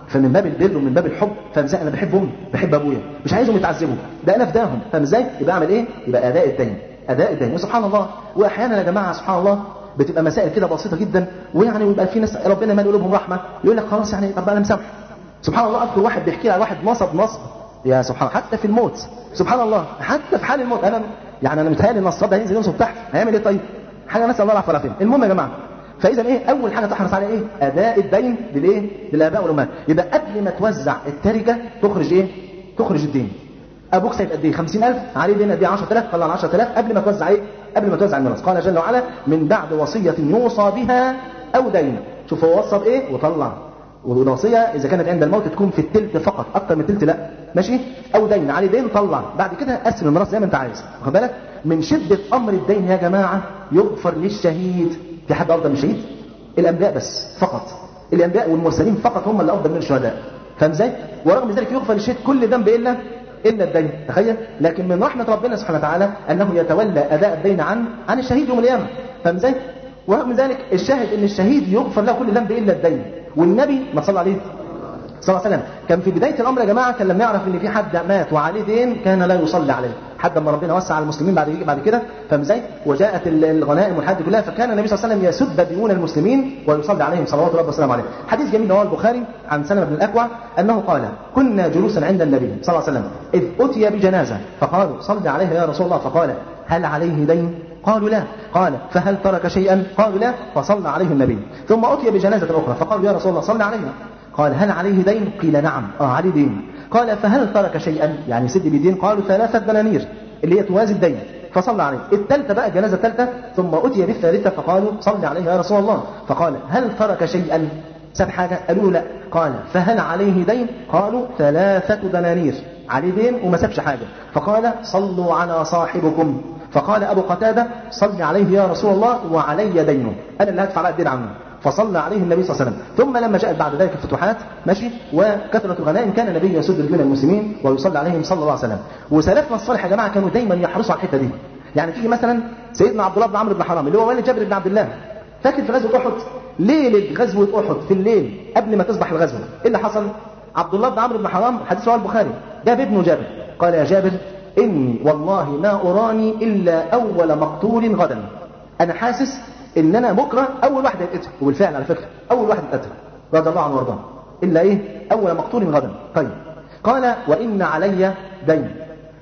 فمن باب البر ومن باب الحب فاهم ازاي انا بحب امي بحب ابويا مش عايزهم يتعذبوا ده انا فداهم فاهم ازاي يبقى اعمل ايه يبقى اداء الدين اداء الدين وسبحان الله واحيانا يا جماعه سبحان الله بتبقى مسائل كده بسيطه جدا ويعني ويبقى في ناس ربنا ما قلوبهم رحمه يقول لك خلاص يعني طب انا مسامح سبحان الله اذكر واحد بيحكي لي على واحد نصب نصب يا سبحان الله حتى في الموت سبحان الله حتى في حال الموت انا يعني انا متهيألي النصاب ده هينزل ينصب تحت هيعمل ايه طيب؟ حاجه نسال الله العفو والعافيه المهم يا جماعه فاذا ايه اول حاجه تحرص عليها ايه اداء الدين للايه للاباء والامهات يبقى قبل ما توزع التركه تخرج ايه تخرج الدين ابوك سايب قد ايه 50000 عليه دين قد ايه 10000 طلع 10000 قبل ما توزع ايه قبل ما توزع الميراث قال جل وعلا من بعد وصيه يوصى بها او دين شوف هو وصى بايه وطلع والوصيه اذا كانت عند الموت تكون في التلت فقط اكتر من التلت لا ماشي او دين عليه دين طلع بعد كده قسم الميراث زي ما انت عايز واخد بالك من شده امر الدين يا جماعه يغفر للشهيد في حد افضل من الشهيد الانبياء بس فقط الانبياء والمرسلين فقط هم اللي افضل من الشهداء فاهم ازاي ورغم ذلك يغفر للشهيد كل ذنب الا الا الدين تخيل لكن من رحمه ربنا سبحانه وتعالى انه يتولى اداء الدين عن عن الشهيد يوم القيامه فاهم ازاي ورغم ذلك الشاهد ان الشهيد يغفر له كل ذنب الا الدين والنبي ما صلى عليه صلى الله عليه وسلم كان في بدايه الامر يا جماعه كان لما يعرف ان في حد مات وعليه دين كان لا يصلي عليه حد ما ربنا وسع على المسلمين بعد بعد كده فاهم ازاي وجاءت الغنائم والحاجات كلها فكان النبي صلى الله عليه وسلم يسد ديون المسلمين ويصلي عليهم صلوات ربنا وسلامه عليه حديث جميل رواه البخاري عن سلمة بن الاكوع انه قال كنا جلوسا عند النبي صلى الله عليه وسلم اذ اتي بجنازه فقالوا صل عليها يا رسول الله فقال هل عليه دين قالوا لا قال فهل ترك شيئا قالوا لا فصلى عليه النبي ثم اتي بجنازه اخرى فقالوا يا رسول الله صل عليها قال هل عليه دين قيل نعم اه عليه دين قال فهل ترك شيئا يعني سد بدين قالوا ثلاثة دنانير اللي هي توازي الدين فصلى عليه الثالثة بقى الجنازة الثالثة ثم أتي بالثالثة فقالوا صل عليه يا رسول الله فقال هل ترك شيئا ساب حاجة قالوا لا قال فهل عليه دين قالوا ثلاثة دنانير عليه دين وما سابش حاجة فقال صلوا على صاحبكم فقال أبو قتادة صل عليه يا رسول الله وعلي دينه أنا اللي هدفع بقى الدين عنه فصلى عليه النبي صلى الله عليه وسلم ثم لما جاءت بعد ذلك الفتوحات ماشي وكثرة الغنائم كان النبي يسد رجال المسلمين ويصلي عليهم صلى الله عليه وسلم وسلفنا الصالح يا جماعة كانوا دايما يحرصوا على الحتة دي يعني تيجي مثلا سيدنا عبد الله بن عمرو بن حرام اللي هو والد جابر بن عبد الله فاكر في غزوة أحد ليلة غزوة أحد في الليل قبل ما تصبح الغزوة إيه اللي حصل عبد الله بن عمرو بن حرام حديث رواه البخاري جاب ابنه جابر قال يا جابر إني والله ما أراني إلا أول مقتول غدا أنا حاسس ان انا بكره اول واحد هيتقتل وبالفعل على فكره اول واحد اتقتل رضي الله عنه وارضاه الا ايه اول مقتول غدا طيب قال وان علي دين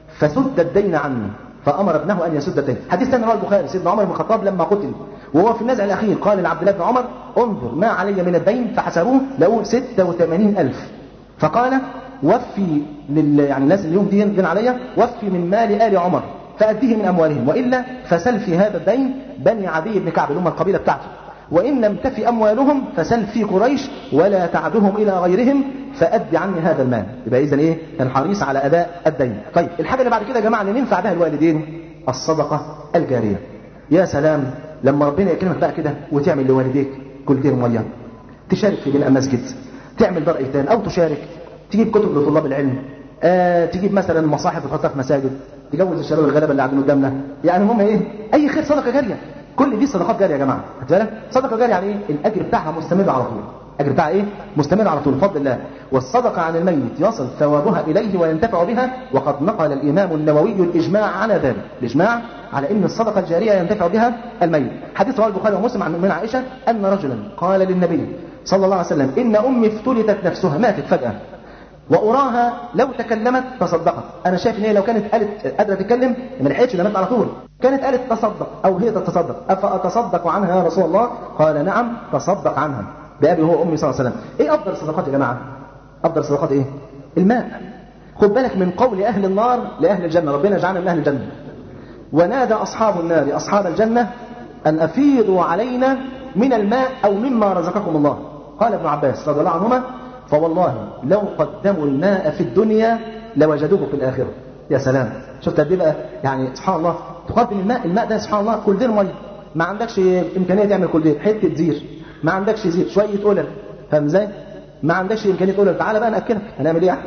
فسد الدين عني فامر ابنه ان يسد الدين حديث ثاني رواه البخاري سيدنا عمر بن الخطاب لما قتل وهو في النزع الاخير قال لعبد الله بن عمر انظر ما علي من الدين فحسبوه لقوا 86000 فقال وفي لل يعني الناس اللي يوم دين دين عليا وفي من مال ال عمر فأديه من أموالهم وإلا فسل في هذا الدين بني عدي بن كعب اللي هم القبيلة بتاعته وإن لم تفي أموالهم فسل في قريش ولا تعدهم إلى غيرهم فأد عني هذا المال يبقى إذا إيه كان حريص على أداء الدين طيب الحاجة اللي بعد كده يا جماعة اللي ننفع بها الوالدين الصدقة الجارية يا سلام لما ربنا يكرمك بقى كده وتعمل لوالديك كل دير مية تشارك في بناء مسجد تعمل دار ايتام او تشارك تجيب كتب لطلاب العلم آه تجيب مثلا مصاحف تحطها في مساجد تجوز الشباب الغلابه اللي قاعدين قدامنا يعني هم ايه اي خير صدقه جاريه كل دي صدقات جاريه يا جماعه خد بالك صدقه جاريه يعني ايه الاجر بتاعها مستمر على طول الاجر بتاعها ايه مستمر على طول بفضل الله والصدقه عن الميت يصل ثوابها اليه وينتفع بها وقد نقل الامام النووي الاجماع على ذلك الاجماع على ان الصدقه الجاريه ينتفع بها الميت حديث رواه البخاري ومسلم عن من عائشه ان رجلا قال للنبي صلى الله عليه وسلم ان امي افتلتت نفسها ماتت فجاه واراها لو تكلمت تصدقت انا شايف ان هي لو كانت قالت قادره تتكلم ما لحقتش ده مات على طول كانت قالت تصدق او هي تتصدق افاتصدق عنها يا رسول الله قال نعم تصدق عنها بابي هو امي صلى الله عليه وسلم ايه افضل الصدقات يا جماعه افضل الصدقات ايه الماء خد بالك من قول اهل النار لاهل الجنه ربنا يجعلنا من اهل الجنه ونادى اصحاب النار اصحاب الجنه ان افيضوا علينا من الماء او مما رزقكم الله قال ابن عباس رضي الله عنهما فوالله لو قدموا الماء في الدنيا لوجدوه في الآخرة يا سلام شفت قد ايه بقى يعني سبحان الله تقدم الماء الماء ده سبحان الله كل دير ميه ما عندكش امكانيه تعمل كل دير حته زير ما عندكش زير شويه قلل فاهم ازاي ما عندكش امكانيه قلل تعالى بقى ناكلك هنعمل ايه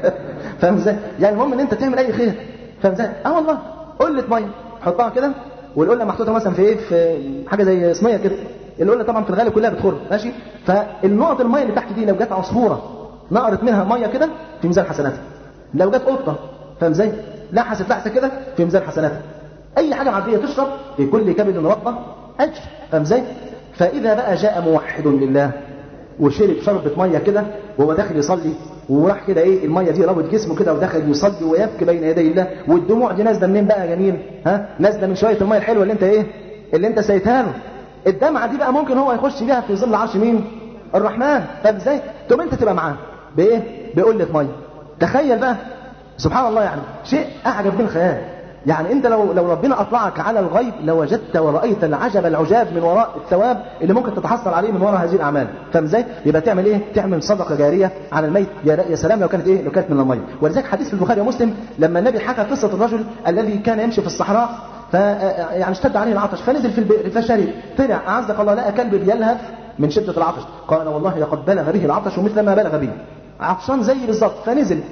فاهم ازاي يعني المهم ان انت تعمل اي خير فاهم ازاي اه والله قله ميه حطها كده والقله محطوطه مثلا في ايه في حاجه زي صينيه كده القله طبعا في الغالب كلها بتخر ماشي فالنقط الميه اللي تحت دي لو جت عصفوره نقرت منها ميه كده في ميزان حسناتها لو جت قطه فاهم ازاي لحست لحسه كده في ميزان حسناتها اي حاجه معديه تشرب في كل كبد رطبه اجر فاهم ازاي فاذا بقى جاء موحد لله وشرب شربة مية كده وهو داخل يصلي وراح كده ايه المية دي ربط جسمه كده ودخل يصلي ويبكي بين يدي الله والدموع دي نازله منين بقى يا جميل ها نازله من شويه المية الحلوه اللي انت ايه اللي انت سيتها له الدمعه دي بقى ممكن هو يخش بيها في ظل عرش مين الرحمن طب ازاي تقوم انت تبقى معاه بايه بقله ميه تخيل بقى سبحان الله يعني شيء اعجب من الخيال يعني انت لو لو ربنا اطلعك على الغيب لوجدت ورأيت العجب العجاب من وراء الثواب اللي ممكن تتحصل عليه من وراء هذه الاعمال فاهم ازاي يبقى تعمل ايه تعمل صدقه جاريه على الميت يا, يا سلام لو كانت ايه لو كانت من الميه ولذلك حديث في البخاري ومسلم لما النبي حكى قصه الرجل الذي كان يمشي في الصحراء ف يعني اشتد عليه العطش فنزل في البئر فشرب طلع اعزك الله لقى كلب بيلهث من شده العطش قال والله لقد بلغ به العطش مثل ما بلغ به عطشان زي بالظبط فنزل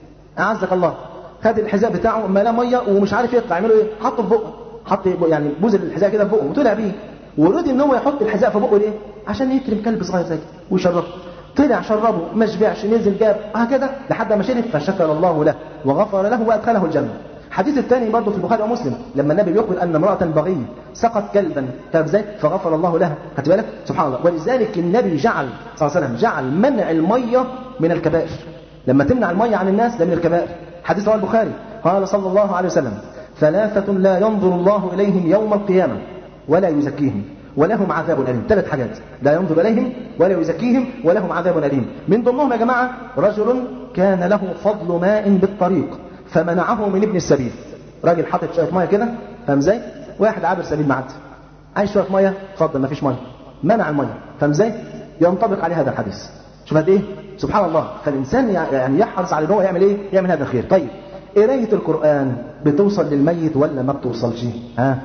اعزك الله خد الحذاء بتاعه ملاه ميه ومش عارف يطلع يعمله ايه حطه في بقه حط يعني بوز الحذاء كده في بقه وطلع بيه ورضي ان هو يحط الحذاء في بقه ليه عشان يكرم كلب صغير زي ويشربه طلع شربه ما شبعش نزل جاب هكذا لحد ما شرب فشكر الله له وغفر له وادخله الجنه الحديث الثاني برضه في البخاري ومسلم لما النبي يخبر ان امراه بغي سقط كلبا فاهم ازاي فغفر الله لها خدت بالك سبحان الله ولذلك النبي جعل صلى الله عليه وسلم جعل منع الميه من الكبائر لما تمنع الميه عن الناس ده من الكبائر حديث رواه البخاري قال صلى الله عليه وسلم ثلاثة لا ينظر الله إليهم يوم القيامة ولا يزكيهم ولهم عذاب أليم ثلاث حاجات لا ينظر إليهم ولا يزكيهم ولهم عذاب أليم من ضمنهم يا جماعة رجل كان له فضل ماء بالطريق فمنعه من ابن السبيل راجل حاطط شوية مية كده فاهم ازاي واحد عابر سبيل معدي عايز شوية مية اتفضل ما فيش مية منع المية فاهم ازاي ينطبق عليه هذا الحديث شوف قد ايه سبحان الله فالانسان يعني يحرص على ان هو يعمل ايه يعمل هذا الخير طيب قرايه القران بتوصل للميت ولا ما بتوصلش ها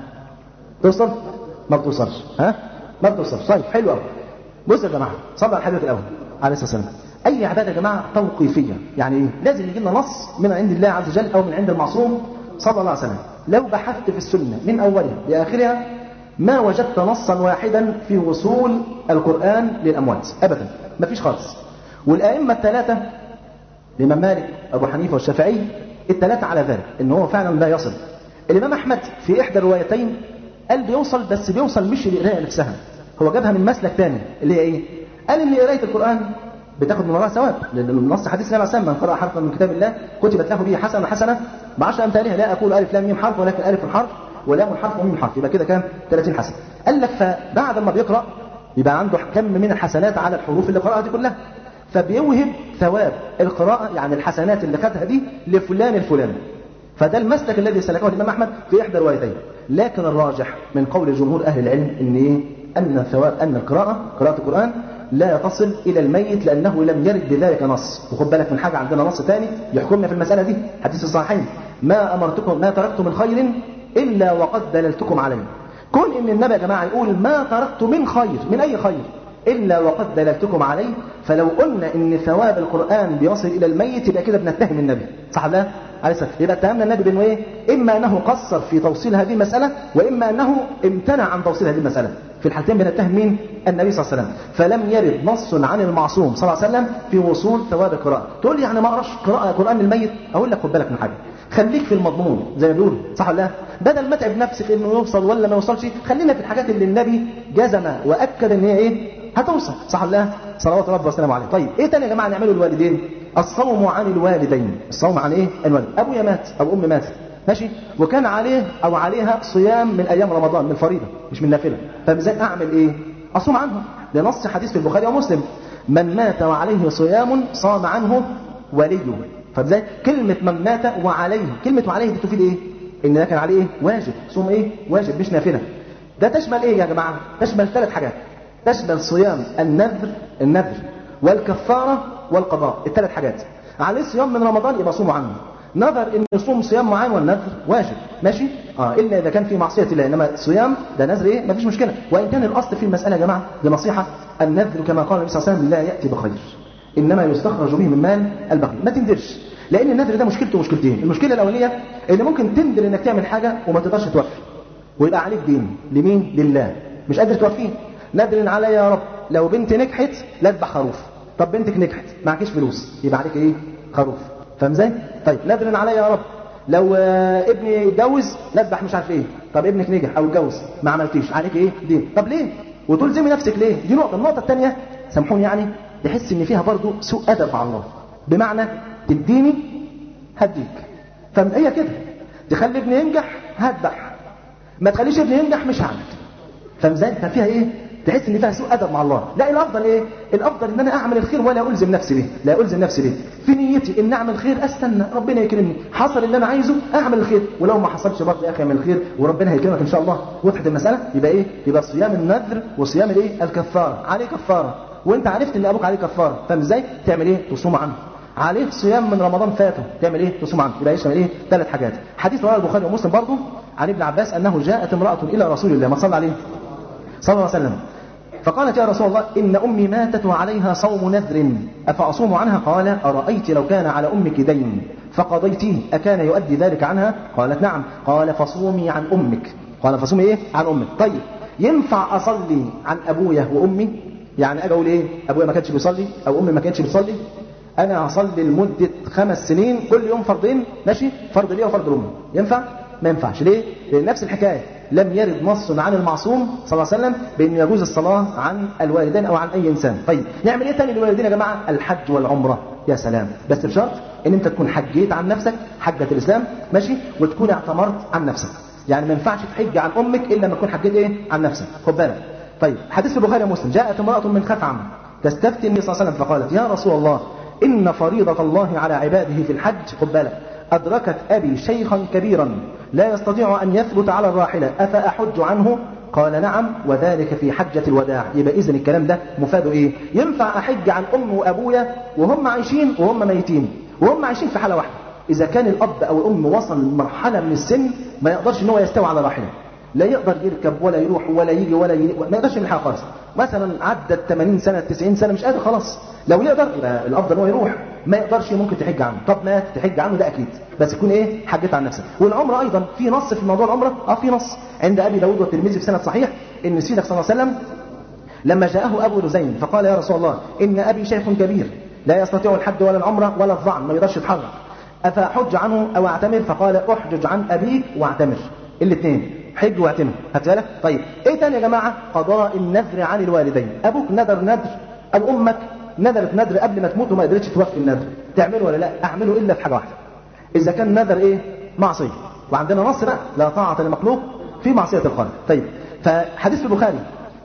توصل ما بتوصلش ها ما بتوصلش طيب حلو قوي بص يا جماعه صلى على الحبيب الاول عليه الصلاه والسلام اي عباده يا جماعه توقيفيه يعني ايه لازم يجي لنا نص من عند الله عز وجل او من عند المعصوم صلى الله عليه وسلم لو بحثت في السنه من اولها لاخرها ما وجدت نصا واحدا في وصول القرآن للأموات أبدا ما فيش خالص والأئمة الثلاثة الإمام مالك أبو حنيفة والشافعي الثلاثة على ذلك إن هو فعلا لا يصل الإمام أحمد في إحدى الروايتين قال بيوصل بس بيوصل مش للقراءة نفسها هو جابها من مسلك ثاني اللي هي إيه؟ قال إن قراية القرآن بتاخد من وراها ثواب لأن النص حديث النبي عليه من قرأ حرفا من كتاب الله كتبت له به حسنة حسنة بعشر أمثالها لا أقول ألف لام ميم حرف ولكن ألف الحرف ولام الحرف وميم الحرف يبقى كده كام 30 حسنة قال لك فبعد ما بيقرأ يبقى عنده كم من الحسنات على الحروف اللي قرأها دي كلها فبيوهب ثواب القراءة يعني الحسنات اللي خدها دي لفلان الفلاني فده المسلك الذي سلكه الإمام أحمد في إحدى الروايتين لكن الراجح من قول جمهور أهل العلم إن إيه؟ أن ثواب أن القراءة قراءة القرآن لا تصل إلى الميت لأنه لم يرد بذلك نص وخد بالك من حاجة عندنا نص ثاني يحكمنا في المسألة دي حديث الصحيحين ما أمرتكم ما تركت من خير إلا وقد دللتكم عليه كون ان النبي يا جماعه يقول ما تركت من خير من اي خير الا وقد دللتكم عليه فلو قلنا ان ثواب القران بيصل الى الميت يبقى كده بنتهم النبي صح لا عليه الصلاه يبقى اتهمنا النبي بانه ايه اما انه قصر في توصيل هذه المساله واما انه امتنع عن توصيل هذه المساله في الحالتين بنتهم مين النبي صلى الله عليه وسلم فلم يرد نص عن المعصوم صلى الله عليه وسلم في وصول ثواب القراءه تقول لي يعني ما اقراش قراءه قران الميت اقول لك خد بالك من حاجه خليك في المضمون زي ما بيقولوا صح ولا لا بدل ما تعب نفسك انه يوصل ولا ما يوصلش خلينا في الحاجات اللي النبي جزم واكد ان هي ايه هتوصل صح ولا لا صلوات ربي وسلامه عليه طيب ايه تاني يا جماعه نعمله الوالدين الصوم عن الوالدين الصوم عن ايه الوالد ابويا مات او امي ماتت ماشي وكان عليه او عليها صيام من ايام رمضان من فريضه مش من نافله فازاي اعمل ايه اصوم عنهم لنص حديث في البخاري ومسلم من مات وعليه صيام صام عنه وليه فازاي كلمه من مات وعليه كلمه وعليه دي تفيد ايه ان ده كان عليه ايه واجب صوم ايه واجب مش نافله ده تشمل ايه يا جماعه تشمل ثلاث حاجات تشمل صيام النذر النذر والكفاره والقضاء الثلاث حاجات عليه صيام من رمضان يبقى صوموا عنه نظر ان يصوم صيام معين والنذر واجب ماشي اه الا اذا كان في معصيه الله انما الصيام ده نذر ايه مفيش مشكله وان كان الاصل في المساله يا جماعه دي نصيحه النذر كما قال النبي صلى الله عليه وسلم لا ياتي بخير انما يستخرج به من مال البخيل ما تندرش لان النذر ده مشكلته مشكلتين المشكله الاوليه ان ممكن تندر انك تعمل حاجه وما تقدرش توفي ويبقى عليك دين لمين لله مش قادر توفيه نذر علي يا رب لو بنتي نجحت لا اذبح خروف طب بنتك نجحت معكيش فلوس يبقى عليك ايه خروف فاهم ازاي طيب نذر عليا يا رب لو آه، ابني اتجوز نذبح مش عارف ايه طب ابنك نجح او اتجوز ما عملتيش عليك ايه دين طب ليه وتلزمي نفسك ليه دي نقطه النقطه الثانيه سامحوني يعني تحس ان فيها برضو سوء ادب مع الله بمعنى تديني هديك فهي كده تخلي ابني ينجح هذبح ما تخليش ابني ينجح مش هعمل فاهم ازاي ففيها ايه تحس ان فيها سوء ادب مع الله لا الافضل ايه الافضل ان انا اعمل الخير ولا الزم نفسي به لا الزم نفسي به في نيتي ان اعمل خير استنى ربنا يكرمني حصل اللي انا عايزه اعمل الخير ولو ما حصلش برضه يا اخي اعمل الخير وربنا هيكرمك ان شاء الله وضحت المساله يبقى ايه يبقى صيام النذر وصيام الايه الكفاره عليه كفاره وانت عرفت ان ابوك عليه كفاره فاهم ازاي تعمل ايه تصوم عنه عليه صيام من رمضان فاته تعمل ايه تصوم عنه يبقى يشمل ايه ثلاث حاجات حديث رواه البخاري ومسلم برضه عن ابن عباس انه جاءت امراه الى رسول الله ما صلى عليه صلى الله عليه وسلم فقالت يا رسول الله إن أمي ماتت وعليها صوم نذر أفأصوم عنها قال أرأيت لو كان على أمك دين فقضيتيه أكان يؤدي ذلك عنها قالت نعم قال فصومي عن أمك قال فصومي إيه عن أمك طيب ينفع أصلي عن أبويا وأمي يعني أجي أقول إيه أبويا ما كانش بيصلي أو أمي ما كانتش بتصلي أنا هصلي لمدة خمس سنين كل يوم فرضين ماشي فرض ليا وفرض لأمي ينفع ما ينفعش ليه لأن نفس الحكاية لم يرد نص عن المعصوم صلى الله عليه وسلم بأنه يجوز الصلاة عن الوالدين أو عن أي إنسان طيب نعمل إيه تاني للوالدين يا جماعة الحج والعمرة يا سلام بس بشرط ان انت تكون حجيت عن نفسك حجة الاسلام ماشي وتكون اعتمرت عن نفسك يعني ما ينفعش تحج عن امك الا لما تكون حجيت ايه عن نفسك خد بالك طيب حديث البخاري ومسلم جاءت امرأة من خثعم تستفتي النبي صلى الله عليه وسلم فقالت يا رسول الله ان فريضة الله على عباده في الحج خد بالك أدركت أبي شيخا كبيرا لا يستطيع أن يثبت على الراحلة أفأحج عنه قال نعم وذلك في حجة الوداع يبقى إذن الكلام ده مفاده إيه ينفع أحج عن أم وأبويا وهم عايشين وهم ميتين وهم عايشين في حالة واحدة إذا كان الأب أو الأم وصل لمرحلة من السن ما يقدرش إن هو يستوي على راحلة لا يقدر يركب ولا يروح ولا يجي ولا ي... ما يقدرش يعمل حاجه خالص مثلا عدت 80 سنه 90 سنه مش قادر خلاص لو يقدر يبقى الافضل هو يروح ما يقدرش ممكن تحج عنه طب مات تحج عنه ده اكيد بس يكون ايه حجت عن نفسك والعمره ايضا في نص في موضوع العمره اه في نص عند ابي داود والترمذي في سند صحيح ان سيدك صلى الله عليه وسلم لما جاءه ابو رزين فقال يا رسول الله ان ابي شيخ كبير لا يستطيع الحج ولا العمره ولا الظعن ما يقدرش يتحرك افاحج عنه او اعتمر فقال احجج عن ابيك واعتمر الاثنين حج واعتمر هتسألك طيب ايه تاني يا جماعة قضاء النذر عن الوالدين ابوك نذر نذر او امك نذرت نذر قبل ما تموت وما قدرتش توفي النذر تعمله ولا لا اعمله الا في حاجة واحدة اذا كان نذر ايه معصية وعندنا نص بقى لا طاعة لمخلوق في معصية الخالق طيب فحديث في البخاري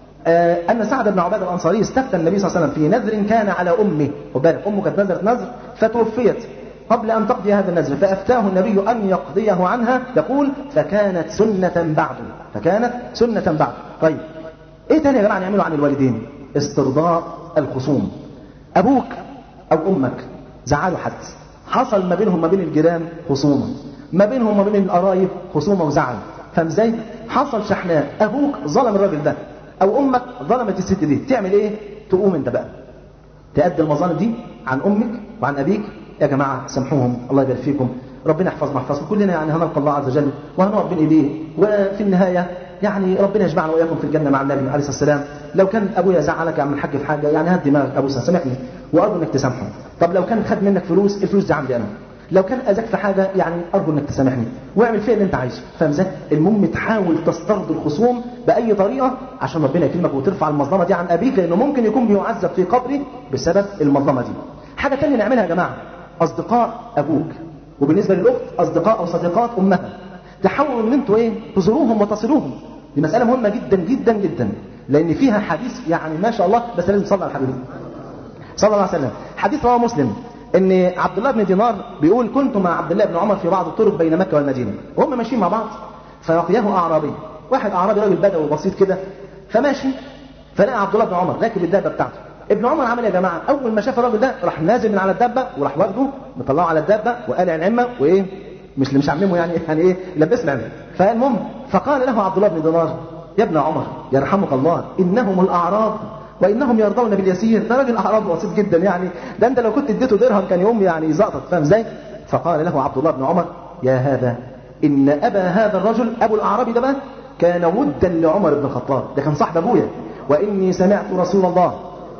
آه أن سعد بن عبادة الأنصاري استفتى النبي صلى الله عليه وسلم في نذر كان على أمه وبالك أمه كانت نذرت نذر فتوفيت قبل أن تقضي هذا النذر فأفتاه النبي أن يقضيه عنها يقول فكانت سنة بعد فكانت سنة بعد طيب إيه تاني يا جماعة نعمله عن الوالدين استرضاء الخصوم أبوك أو أمك زعلوا حد حصل ما بينهم ما بين الجيران خصومة ما بينهم ما بين القرايب خصومة وزعل فاهم ازاي حصل شحناء أبوك ظلم الراجل ده أو أمك ظلمت الست دي تعمل إيه تقوم أنت بقى تأدي المظالم دي عن أمك وعن أبيك يا جماعة سامحوهم الله يبارك فيكم ربنا يحفظنا يحفظكم كلنا يعني هنلقى الله عز وجل وهنقف بين ايديه وفي النهايه يعني ربنا يجمعنا واياكم في الجنه مع النبي عليه الصلاه والسلام لو كان ابويا زعلك يا عم الحاج في حاجه يعني هات دماغك ابو سامحني وارجو انك تسامحه طب لو كان خد منك فلوس الفلوس دي عندي انا لو كان اذاك في حاجه يعني ارجو انك تسامحني واعمل فيها اللي انت عايزه فاهم ازاي المهم تحاول تسترضي الخصوم باي طريقه عشان ربنا يكرمك وترفع المظلمه دي عن ابيك لانه ممكن يكون بيعذب في قبره بسبب المظلمه دي حاجه ثانيه نعملها يا جماعه أصدقاء أبوك وبالنسبة للأخت أصدقاء أو صديقات أمها تحاولوا أن أنتوا إيه تزوروهم وتصلوهم دي مسألة مهمة جدا جدا جدا لأن فيها حديث يعني ما شاء الله بس لازم تصلي على الحبيب صلى الله عليه وسلم حديث رواه مسلم ان عبد الله بن دينار بيقول كنت مع عبد الله بن عمر في بعض الطرق بين مكه والمدينه وهم ماشيين مع بعض فلقيه اعرابي واحد اعرابي راجل بدوي بسيط كده فماشي فلقى عبد الله بن عمر راكب الدابه بتاعته ابن عمر عمل يا جماعه اول ما شاف الراجل ده راح نازل من على الدابه وراح واخده مطلعه على الدابه وقالع العمه وايه مش اللي مش عاملينه يعني يعني ايه لبسنا العمه فالمهم فقال له عبد الله بن دينار يا ابن عمر يرحمك الله انهم الاعراب وانهم يرضون باليسير ده راجل اعرابي بسيط جدا يعني ده انت لو كنت اديته درهم كان يقوم يعني يزقطط فاهم ازاي فقال له عبد الله بن عمر يا هذا ان ابا هذا الرجل ابو الاعرابي ده بقى كان ودا لعمر بن الخطاب ده كان صاحب ابويا واني سمعت رسول الله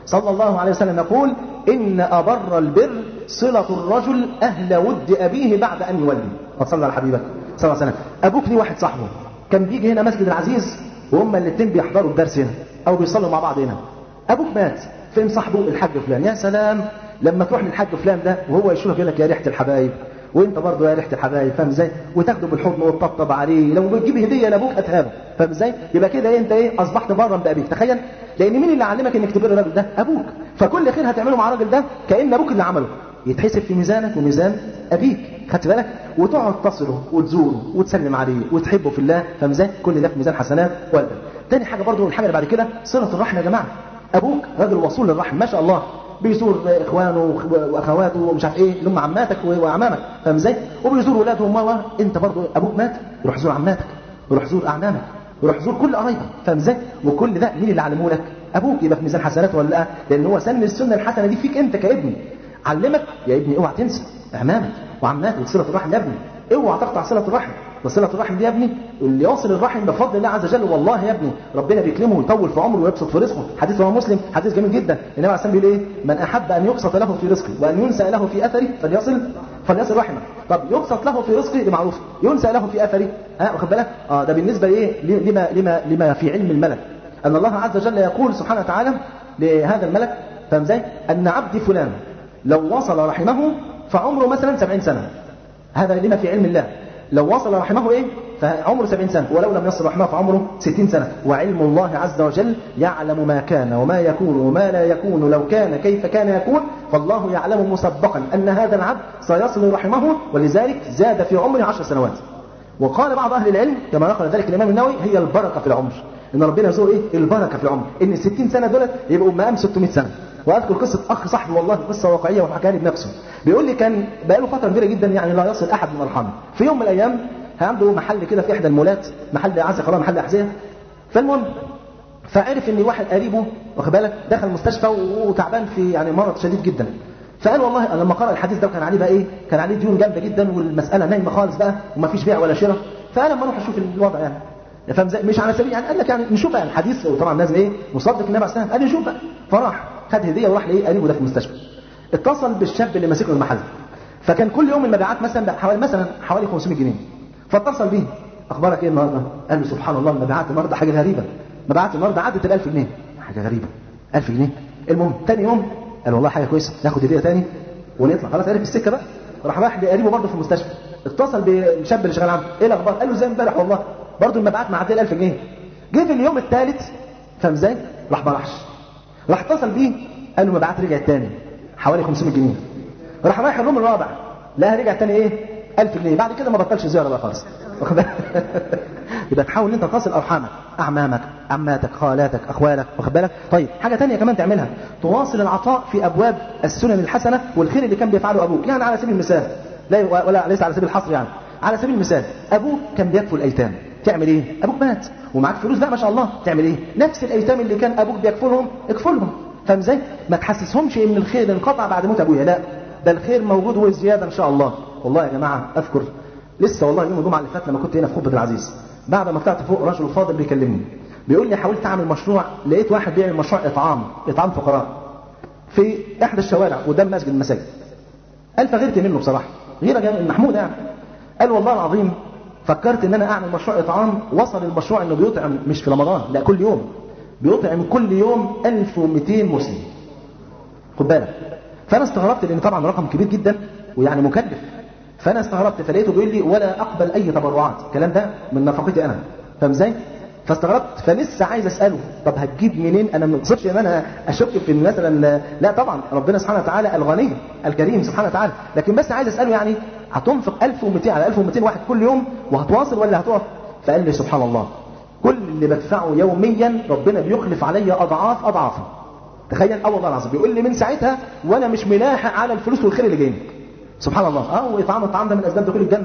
صلى الله عليه وسلم يقول إن أبر البر صلة الرجل أهل ود أبيه بعد أن يولي وصلى على حبيبك صلى الله عليه وسلم أبوك ليه واحد صاحبه كان بيجي هنا مسجد العزيز وهما الاثنين بيحضروا الدرس هنا أو بيصلوا مع بعض هنا أبوك مات فين صاحبه الحاج فلان يا سلام لما تروح للحاج فلان ده وهو يشوفك يقول لك يا ريحة الحبايب وانت برضه يا ريحه الحبايب فاهم ازاي وتاخده بالحضن وتطبطب عليه لو بتجيب هديه لابوك هاتها فاهم ازاي يبقى كده إيه انت ايه اصبحت برا بابيك تخيل لان مين اللي علمك انك تبر الراجل ده ابوك فكل خير هتعمله مع الراجل ده كان ابوك اللي عمله يتحسب في ميزانك وميزان ابيك خدت بالك وتقعد تصله وتزوره وتسلم عليه وتحبه في الله فاهم ازاي كل ده في ميزان حسنات والدك تاني حاجه برضه الحاجه اللي بعد كده صله الرحم يا جماعه ابوك راجل وصول للرحم ما شاء الله بيزور اخوانه واخواته ومش عارف ايه اللي هم عماتك واعمامك فاهم ازاي وبيزور ولاده وامه انت برضه ابوك مات يروح يزور عماتك يروح يزور اعمامك يروح يزور كل قرايبك فاهم ازاي وكل ده مين اللي علمه لك ابوك يبقى في ميزان حسنات ولا لا لان هو سن السنه الحسنه دي فيك انت كابن علمك يا ابني اوعى تنسى اعمامك وعماتك صله الرحم يا ابني اوعى تقطع صله الرحم ده صله الرحم دي يا ابني اللي يصل الرحم بفضل الله عز وجل والله يا ابني ربنا بيكرمه ويطول في عمره ويبسط في رزقه حديث رواه مسلم حديث جميل جدا النبي عليه الصلاه والسلام بيقول ايه من احب ان يبسط له في رزقه وان ينسى له في اثره فليصل فليصل رحمه طب يبسط له في رزقه دي معروف ينسى له في اثره ها واخد بالك اه ده بالنسبه لايه لما لما لما في علم الملك ان الله عز وجل يقول سبحانه وتعالى لهذا الملك فاهم ازاي ان عبدي فلان لو وصل رحمه فعمره مثلا 70 سنه هذا لما في علم الله لو وصل رحمه ايه فعمره 70 سنة ولو لم يصل رحمه فعمره 60 سنة وعلم الله عز وجل يعلم ما كان وما يكون وما لا يكون لو كان كيف كان يكون فالله يعلم مسبقا أن هذا العبد سيصل رحمه ولذلك زاد في عمره 10 سنوات وقال بعض أهل العلم كما نقل ذلك الإمام النووي هي البركة في العمر إن ربنا يزور إيه البركة في العمر إن 60 سنة دولت يبقوا مقام 600 سنة واذكر قصه اخ صاحبي والله قصه واقعيه وحكاها لي بنفسه بيقول لي كان بقاله فتره كبيره جدا يعني لا يصل احد من ارحامه في يوم من الايام عنده محل كده في احدى المولات محل عزة خلاص محل احذيه فالمهم فعرف ان واحد قريبه واخد بالك دخل المستشفى وتعبان في يعني مرض شديد جدا فقال والله انا لما قرأ الحديث ده كان عليه بقى ايه كان عليه ديون جامده جدا والمساله نايمه خالص بقى وما فيش بيع ولا شراء فانا لما اروح اشوف الوضع يعني فاهم مش على سبيل يعني قال لك يعني نشوف بقى الحديث وطبعا لازم ايه مصدق النبي عليه الصلاه والسلام قال نشوف بقى فراح خد هديه وراح لايه قريبه ده في المستشفى اتصل بالشاب اللي ماسك له المحل فكان كل يوم المبيعات مثلا حوالي مثلا حوالي 500 جنيه فاتصل بيه اخبارك ايه النهارده قال له سبحان الله المبيعات النهارده حاجه غريبه مبيعات النهارده عدت ال 1000 جنيه حاجه غريبه 1000 جنيه المهم ثاني يوم قال والله حاجه كويسه ناخد هديه ثاني ونطلع خلاص عرف السكه بقى راح راح لقريبه برضه في المستشفى اتصل بالشاب اللي شغال عنده ايه الاخبار قال له زي امبارح والله برضه المبيعات معديه ال 1000 جنيه جه في اليوم الثالث فاهم ازاي راح ما راحش راح اتصل بيه قال له المبيعات رجعت تاني حوالي 500 جنيه راح رايح اليوم الرابع لقاها رجعت تاني ايه 1000 جنيه بعد كده ما بطلش زياره بقى خالص يبقى تحاول ان انت تصل ارحامك اعمامك عماتك خالاتك اخوالك واخد بالك طيب حاجه ثانيه كمان تعملها تواصل العطاء في ابواب السنن الحسنه والخير اللي كان بيفعله ابوك يعني على سبيل المثال لا ولا ليس على سبيل الحصر يعني على سبيل المثال ابوك كان بيكفل الايتام تعمل ايه ابوك مات ومعاك فلوس بقى ما شاء الله تعمل ايه نفس الايتام اللي كان ابوك بيكفلهم اكفلهم فاهم ازاي ما تحسسهمش ان الخير انقطع بعد موت ابويا لا ده الخير موجود والزياده ان شاء الله والله يا جماعه اذكر لسه والله يوم الجمعه اللي فات لما كنت هنا في خطبه العزيز بعد ما طلعت فوق رجل فاضل بيكلمني بيقول لي حاولت اعمل مشروع لقيت واحد بيعمل مشروع اطعام اطعام فقراء في احدى الشوارع قدام مسجد المساجد قال فغيرت منه بصراحه غيره محموده يعني قال والله العظيم فكرت ان انا اعمل مشروع اطعام وصل المشروع انه بيطعم مش في رمضان لا كل يوم بيطعم كل يوم 1200 مسلم خد بالك فانا استغربت لان طبعا رقم كبير جدا ويعني مكلف فانا استغربت فلقيته بيقول لي ولا اقبل اي تبرعات الكلام ده من نفقتي انا فاهم ازاي فاستغربت فلسه عايز اساله طب هتجيب منين انا ما اقصدش ان انا اشك في إن مثلا لا طبعا ربنا سبحانه وتعالى الغني الكريم سبحانه وتعالى لكن بس عايز اساله يعني هتنفق 1200 على 1200 واحد كل يوم وهتواصل ولا هتقف فقال لي سبحان الله كل اللي بدفعه يوميا ربنا بيخلف عليا اضعاف اضعافه تخيل اه والله العظيم بيقول لي من ساعتها وانا مش ملاحق على الفلوس والخير اللي جايني سبحان الله اه واطعام الطعام ده من اسباب دخول الجنه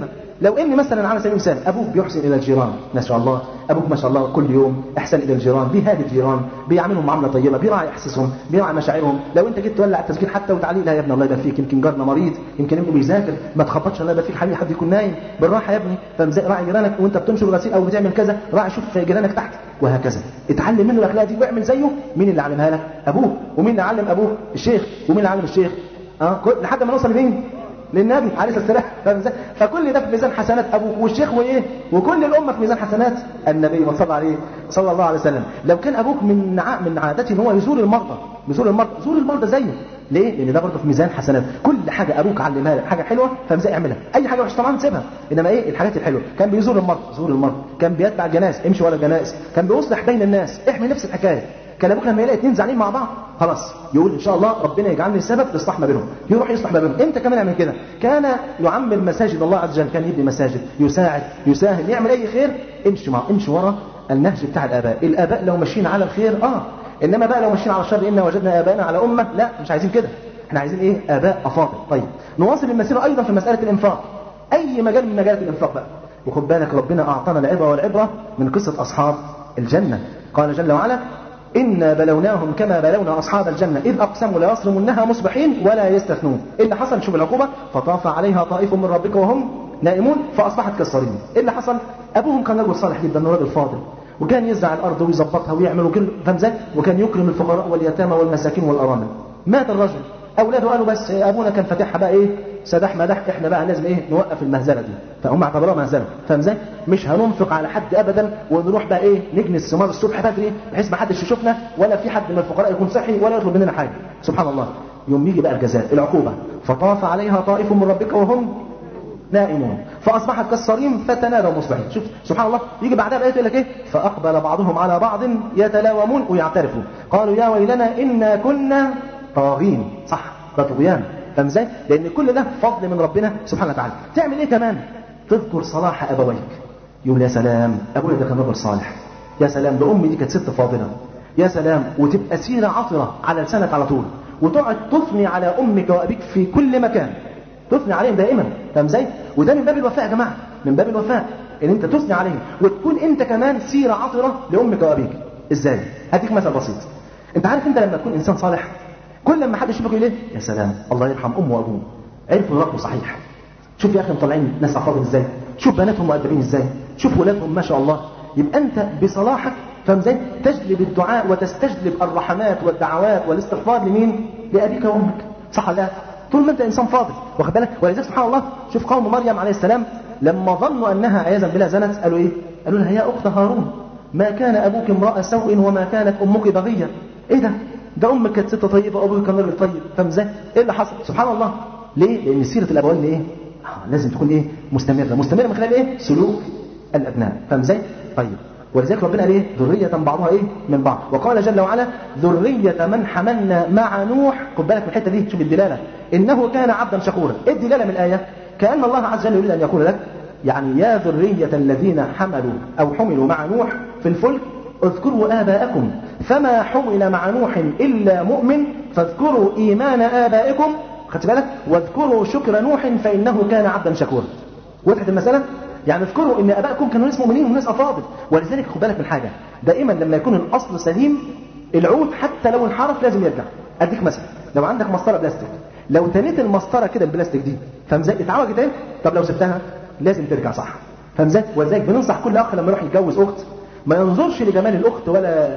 لو ان مثلا على سبيل المثال ابوك بيحسن الى الجيران ما شاء الله ابوك ما شاء الله كل يوم احسن الى الجيران بيهادي الجيران بيعاملهم معامله طيبه بيراعي احساسهم بيراعي مشاعرهم لو انت جيت تولع التسجيل حتى وتعليق لا يا ابني الله يبارك فيك يمكن جارنا مريض يمكن ابنه بيذاكر ما تخبطش الله يبارك فيك حبيبي حد يكون نايم بالراحه يا ابني فمزاي راعي جيرانك وانت بتنشر غسيل او بتعمل كذا راعي شوف جيرانك تحت وهكذا اتعلم منه الاخلاق دي واعمل زيه مين اللي علمها لك ابوك ومين اللي علم ابوك الشيخ ومين اللي علم الشيخ اه لحد ما نوصل لمين للنبي عليه الصلاه والسلام فكل ده في ميزان حسنات ابوك والشيخ وايه وكل الامه في ميزان حسنات النبي ما صلى عليه صلى الله عليه وسلم لو كان ابوك من ع... من عادته ان هو يزور المرضى يزور المرضى زور المرضى زيه ليه لان ده برضه في ميزان حسنات كل حاجه ابوك علمها لك حاجه حلوه فمزاي اعملها اي حاجه وحشه طبعا سيبها انما ايه الحاجات الحلوه كان بيزور المرضى زور المرضى كان بيتبع الجنائز امشي ورا الجنائز كان بيصلح بين الناس احمي نفس الحكايه كان ابوك لما يلاقي اثنين زعلانين مع بعض خلاص يقول ان شاء الله ربنا يجعلني سبب لاصلاح ما بينهم يروح يصلح ما بينهم امتى كمان يعمل كده كان يعمر مساجد الله عز وجل كان يبني مساجد يساعد يساهم يعمل اي خير امشي مع امشي ورا النهج بتاع الاباء الاباء لو ماشيين على الخير اه انما بقى لو ماشيين على الشر انا وجدنا اباءنا على امه لا مش عايزين كده احنا عايزين ايه اباء افاضل طيب نواصل المسيره ايضا في مساله الانفاق اي مجال من مجالات الانفاق بقى وخد بالك ربنا اعطانا العبره والعبره من قصه اصحاب الجنه قال جل وعلا إنا بلوناهم كما بلونا أصحاب الجنة إذ أقسموا ليصرمنها مصبحين ولا يستثنون إيه اللي حصل شوف العقوبة فطاف عليها طائف من ربك وهم نائمون فأصبحت كالصريم إيه اللي حصل أبوهم كان رجل صالح جدا راجل فاضل وكان يزرع الأرض ويظبطها ويعمل وكل فمزات وكان يكرم الفقراء واليتامى والمساكين والأرامل مات الرجل أولاده قالوا بس أبونا كان فاتحها بقى إيه سداح مداح إحنا بقى لازم إيه نوقف المهزلة دي فهم اعتبروها مهزلة فاهم ازاي؟ مش هننفق على حد أبدا ونروح بقى إيه نجني الثمار الصبح بدري بحيث ما حدش يشوفنا ولا في حد من الفقراء يكون صحي ولا يطلب مننا حاجة سبحان الله يوم يجي بقى الجزاء العقوبة فطاف عليها طائف من ربك وهم نائمون فاصبحت كالصريم فتنادوا مصبحين شوف سبحان الله يجي بعدها بقى يقول لك ايه فاقبل بعضهم على بعض يتلاومون ويعترفوا قالوا يا ويلنا انا كنا طاغين صح ده طغيان فاهم ازاي؟ لان كل ده فضل من ربنا سبحانه وتعالى تعمل ايه كمان تذكر صلاح ابويك يقول يا سلام ابويا ده كان رجل صالح يا سلام ده امي دي كانت ست فاضله يا سلام وتبقى سيره عطره على لسانك على طول وتقعد تثني على امك وابيك في كل مكان تثني عليهم دائما فاهم ازاي؟ وده من باب الوفاء يا جماعه من باب الوفاء ان انت تثني عليهم وتكون انت كمان سيره عطره لامك وابيك ازاي؟ هديك مثل بسيط انت عارف انت لما تكون انسان صالح كل لما حد يشوفك يقول ايه يا سلام الله يرحم امه وابوه عرفوا يراقبوا صحيح شوف يا اخي مطلعين ناس افاضل ازاي شوف بناتهم مؤدبين ازاي شوف ولادهم ما شاء الله يبقى انت بصلاحك فاهم ازاي تجلب الدعاء وتستجلب الرحمات والدعوات والاستغفار لمين لابيك وامك صح ولا لا طول ما انت انسان فاضل واخد بالك ولذلك سبحان الله شوف قوم مريم عليه السلام لما ظنوا انها عياذا بالله زنت قالوا ايه قالوا لها يا اخت هارون ما كان ابوك امرا سوء وما كانت امك بغيه ايه ده ده امك كانت ست طيبه وابوك كان راجل طيب فاهم ازاي ايه اللي حصل سبحان الله ليه لان سيره الابوين ايه آه لازم تكون ايه مستمره مستمره من خلال ايه سلوك الابناء فاهم ازاي طيب ولذلك ربنا قال ايه ذريه بعضها ايه من بعض وقال جل وعلا ذريه من حملنا مع نوح خد بالك من الحته دي شوف الدلاله انه كان عبدا شكورا ايه الدلاله من الايه كان الله عز وجل يريد ان يقول لك يعني يا ذريه الذين حملوا او حملوا مع نوح في الفلك اذكروا آباءكم فما حمل مع نوح إلا مؤمن فاذكروا إيمان آبائكم خدت بالك واذكروا شكر نوح فإنه كان عبدا شكورا وضحت المسألة يعني اذكروا ان ابائكم كانوا ناس مؤمنين وناس افاضل ولذلك خد بالك من حاجه دائما لما يكون الاصل سليم العود حتى لو انحرف لازم يرجع اديك مثلا لو عندك مسطره بلاستيك لو تنيت المسطره كده البلاستيك دي فاهم ازاي اتعوجت ايه طب لو سبتها لازم ترجع صح فاهم ازاي ولذلك بننصح كل اخ لما يروح يتجوز اخت ما ينظرش لجمال الاخت ولا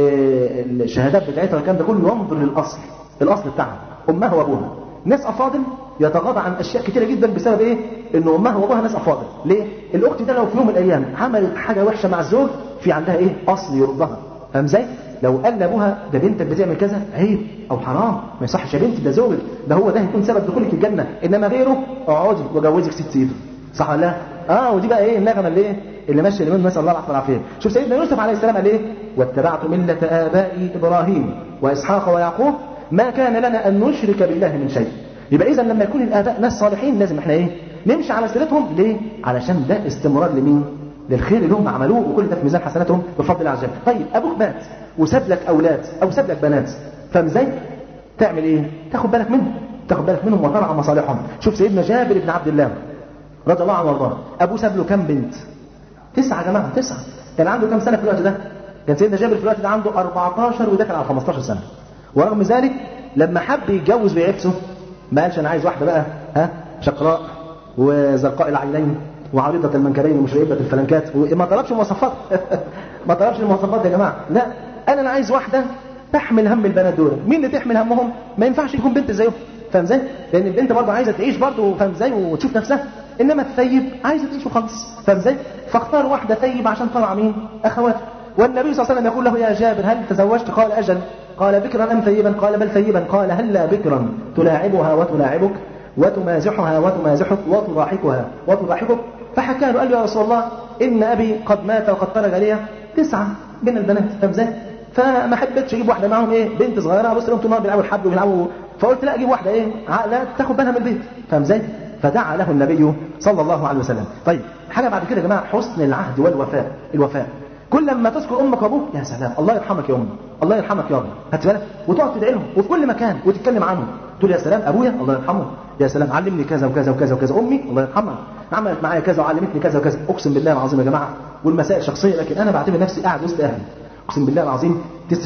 للشهادات بتاعتها والكلام ده كله ينظر للاصل الاصل بتاعها امها وابوها ناس افاضل يتغاضى عن اشياء كتيره جدا بسبب ايه ان امها وابوها ناس افاضل ليه الاخت ده لو في يوم من الايام عملت حاجه وحشه مع الزوج في عندها ايه اصل يرضها فاهم ازاي لو قال لابوها ده بنتك بتعمل كذا عيب او حرام ما يصحش يا بنتي ده زوجك ده هو ده هيكون سبب دخولك الجنه انما غيره اقعدي واجوزك ست ايده صح ولا لا اه ودي بقى ايه النغمه اللي ايه اللي ماشيه اليمين نسال الله العفو والعافيه شوف سيدنا يوسف عليه السلام قال ايه واتبعت مله ابائي ابراهيم واسحاق ويعقوب ما كان لنا ان نشرك بالله من شيء يبقى اذا لما يكون الاباء ناس صالحين لازم احنا ايه نمشي على سيرتهم ليه علشان ده استمرار لمين للخير اللي هم عملوه وكل ده في ميزان حسناتهم بفضل الله عز وجل طيب ابوك مات وساب لك اولاد او ساب لك بنات فاهم ازاي تعمل ايه تاخد بالك منهم تاخد بالك منهم وترعى مصالحهم شوف سيدنا جابر بن عبد الله رضي الله عنه وارضاه ابوه ساب له كام بنت تسعه يا جماعه تسعه كان عنده كام سنه في الوقت ده كان سيدنا جابر في الوقت ده عنده 14 وداخل على 15 سنه ورغم ذلك لما حب يتجوز بعفسه ما قالش انا عايز واحده بقى ها شقراء وزرقاء العينين وعريضة المنكبين ومشربة الفلنكات وما طلبش مواصفات ما طلبش المواصفات يا جماعة لا أنا أنا عايز واحدة تحمل هم البنات دول مين اللي تحمل همهم ما ينفعش يكون بنت زيهم فاهم ازاي لان البنت برضه عايزه تعيش برضه فاهم ازاي وتشوف نفسها انما الثيب عايزه تعيش وخلاص فاهم ازاي فاختار واحده ثيب عشان طلع مين اخواته والنبي صلى الله عليه وسلم يقول له يا جابر هل تزوجت قال اجل قال بكرا ام ثيبا قال بل ثيبا قال هلا بكرا تلاعبها وتلاعبك وتمازحها وتمازحك وتضاحكها وتضاحكك فحكى له قال له يا رسول الله ان ابي قد مات وقد ترك لي تسعه من البنات فاهم ازاي فما حبيتش اجيب واحده معاهم ايه بنت صغيره بص لهم طول النهار بيلعبوا الحبل وبيلعبوا فقلت لا اجيب واحده ايه عاقله تاخد بالها من البيت فاهم ازاي فدعا له النبي صلى الله عليه وسلم طيب حاجه بعد كده يا جماعه حسن العهد والوفاء الوفاء كل لما تذكر امك وابوك يا سلام الله يرحمك يا امي الله يرحمك يا ابني هات بالك وتقعد تدعي لهم وفي كل مكان وتتكلم عنهم تقول يا سلام ابويا الله يرحمه يا سلام علمني كذا وكذا وكذا وكذا امي الله يرحمها عملت معايا كذا وعلمتني كذا وكذا اقسم بالله العظيم يا جماعه والمسائل شخصيه لكن انا بعتبر نفسي قاعد وسط اهلي اقسم بالله العظيم 90% 90%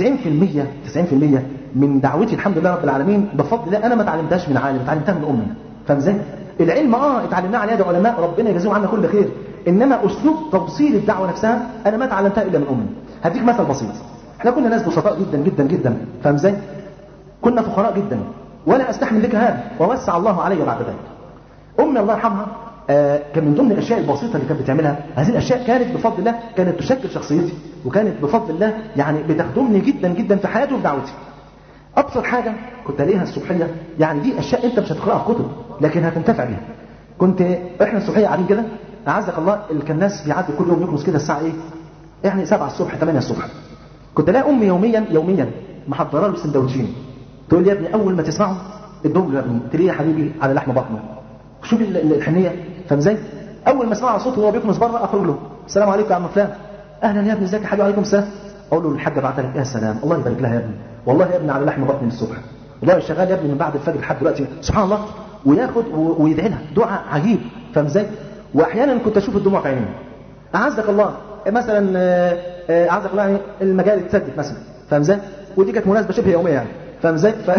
من دعوتي الحمد لله رب العالمين بفضل الله انا ما اتعلمتهاش من عالم اتعلمتها من امي فاهم ازاي العلم اه اتعلمناه على يد علماء ربنا يجازيهم عنا كل خير انما اسلوب توصيل الدعوه نفسها انا ما اتعلمتها الا من امي هديك مثل بسيط احنا كنا ناس بسطاء جدا جدا جدا فاهم ازاي كنا فقراء جدا ولا استحمل لك هذا ووسع الله علي بعد ذلك امي الله يرحمها آه كان من ضمن الاشياء البسيطه اللي كانت بتعملها هذه الاشياء كانت بفضل الله كانت تشكل شخصيتي وكانت بفضل الله يعني بتخدمني جدا جدا في حياتي وفي دعوتي ابسط حاجه كنت الاقيها الصبحيه يعني دي اشياء انت مش هتقراها في كتب لكن هتنتفع بيها كنت احنا الصبحيه قاعدين كده اعزك الله اللي كان الناس بيعدي كل يوم يخلص كده الساعه ايه يعني 7 الصبح 8 الصبح كنت الاقي امي يوميا يوميا محضره له سندوتشين تقول لي يا ابني اول ما تسمعه ادهم يا ابني تلاقيه يا حبيبي على لحم بطنه شوف الحنيه فاهم ازاي اول ما اسمع صوته وهو بيكنس بره اخرج له السلام عليكم يا عم فلان اهلا يا ابني ازيك يا حبيبي وعليكم السلام اقول له الحاجه بعت لك يا سلام الله يبارك لها يا ابني والله يا ابني على لحم بطني من الصبح والله شغال يا ابني من بعد الفجر لحد دلوقتي سبحان الله وياخد ويدعي لها دعاء عجيب فاهم ازاي واحيانا كنت اشوف الدموع في عينيه اعزك الله مثلا اعزك الله يعني المجال اتسدد مثلا فاهم ازاي ودي كانت مناسبه شبه يوميه يعني فاهم ازاي ف...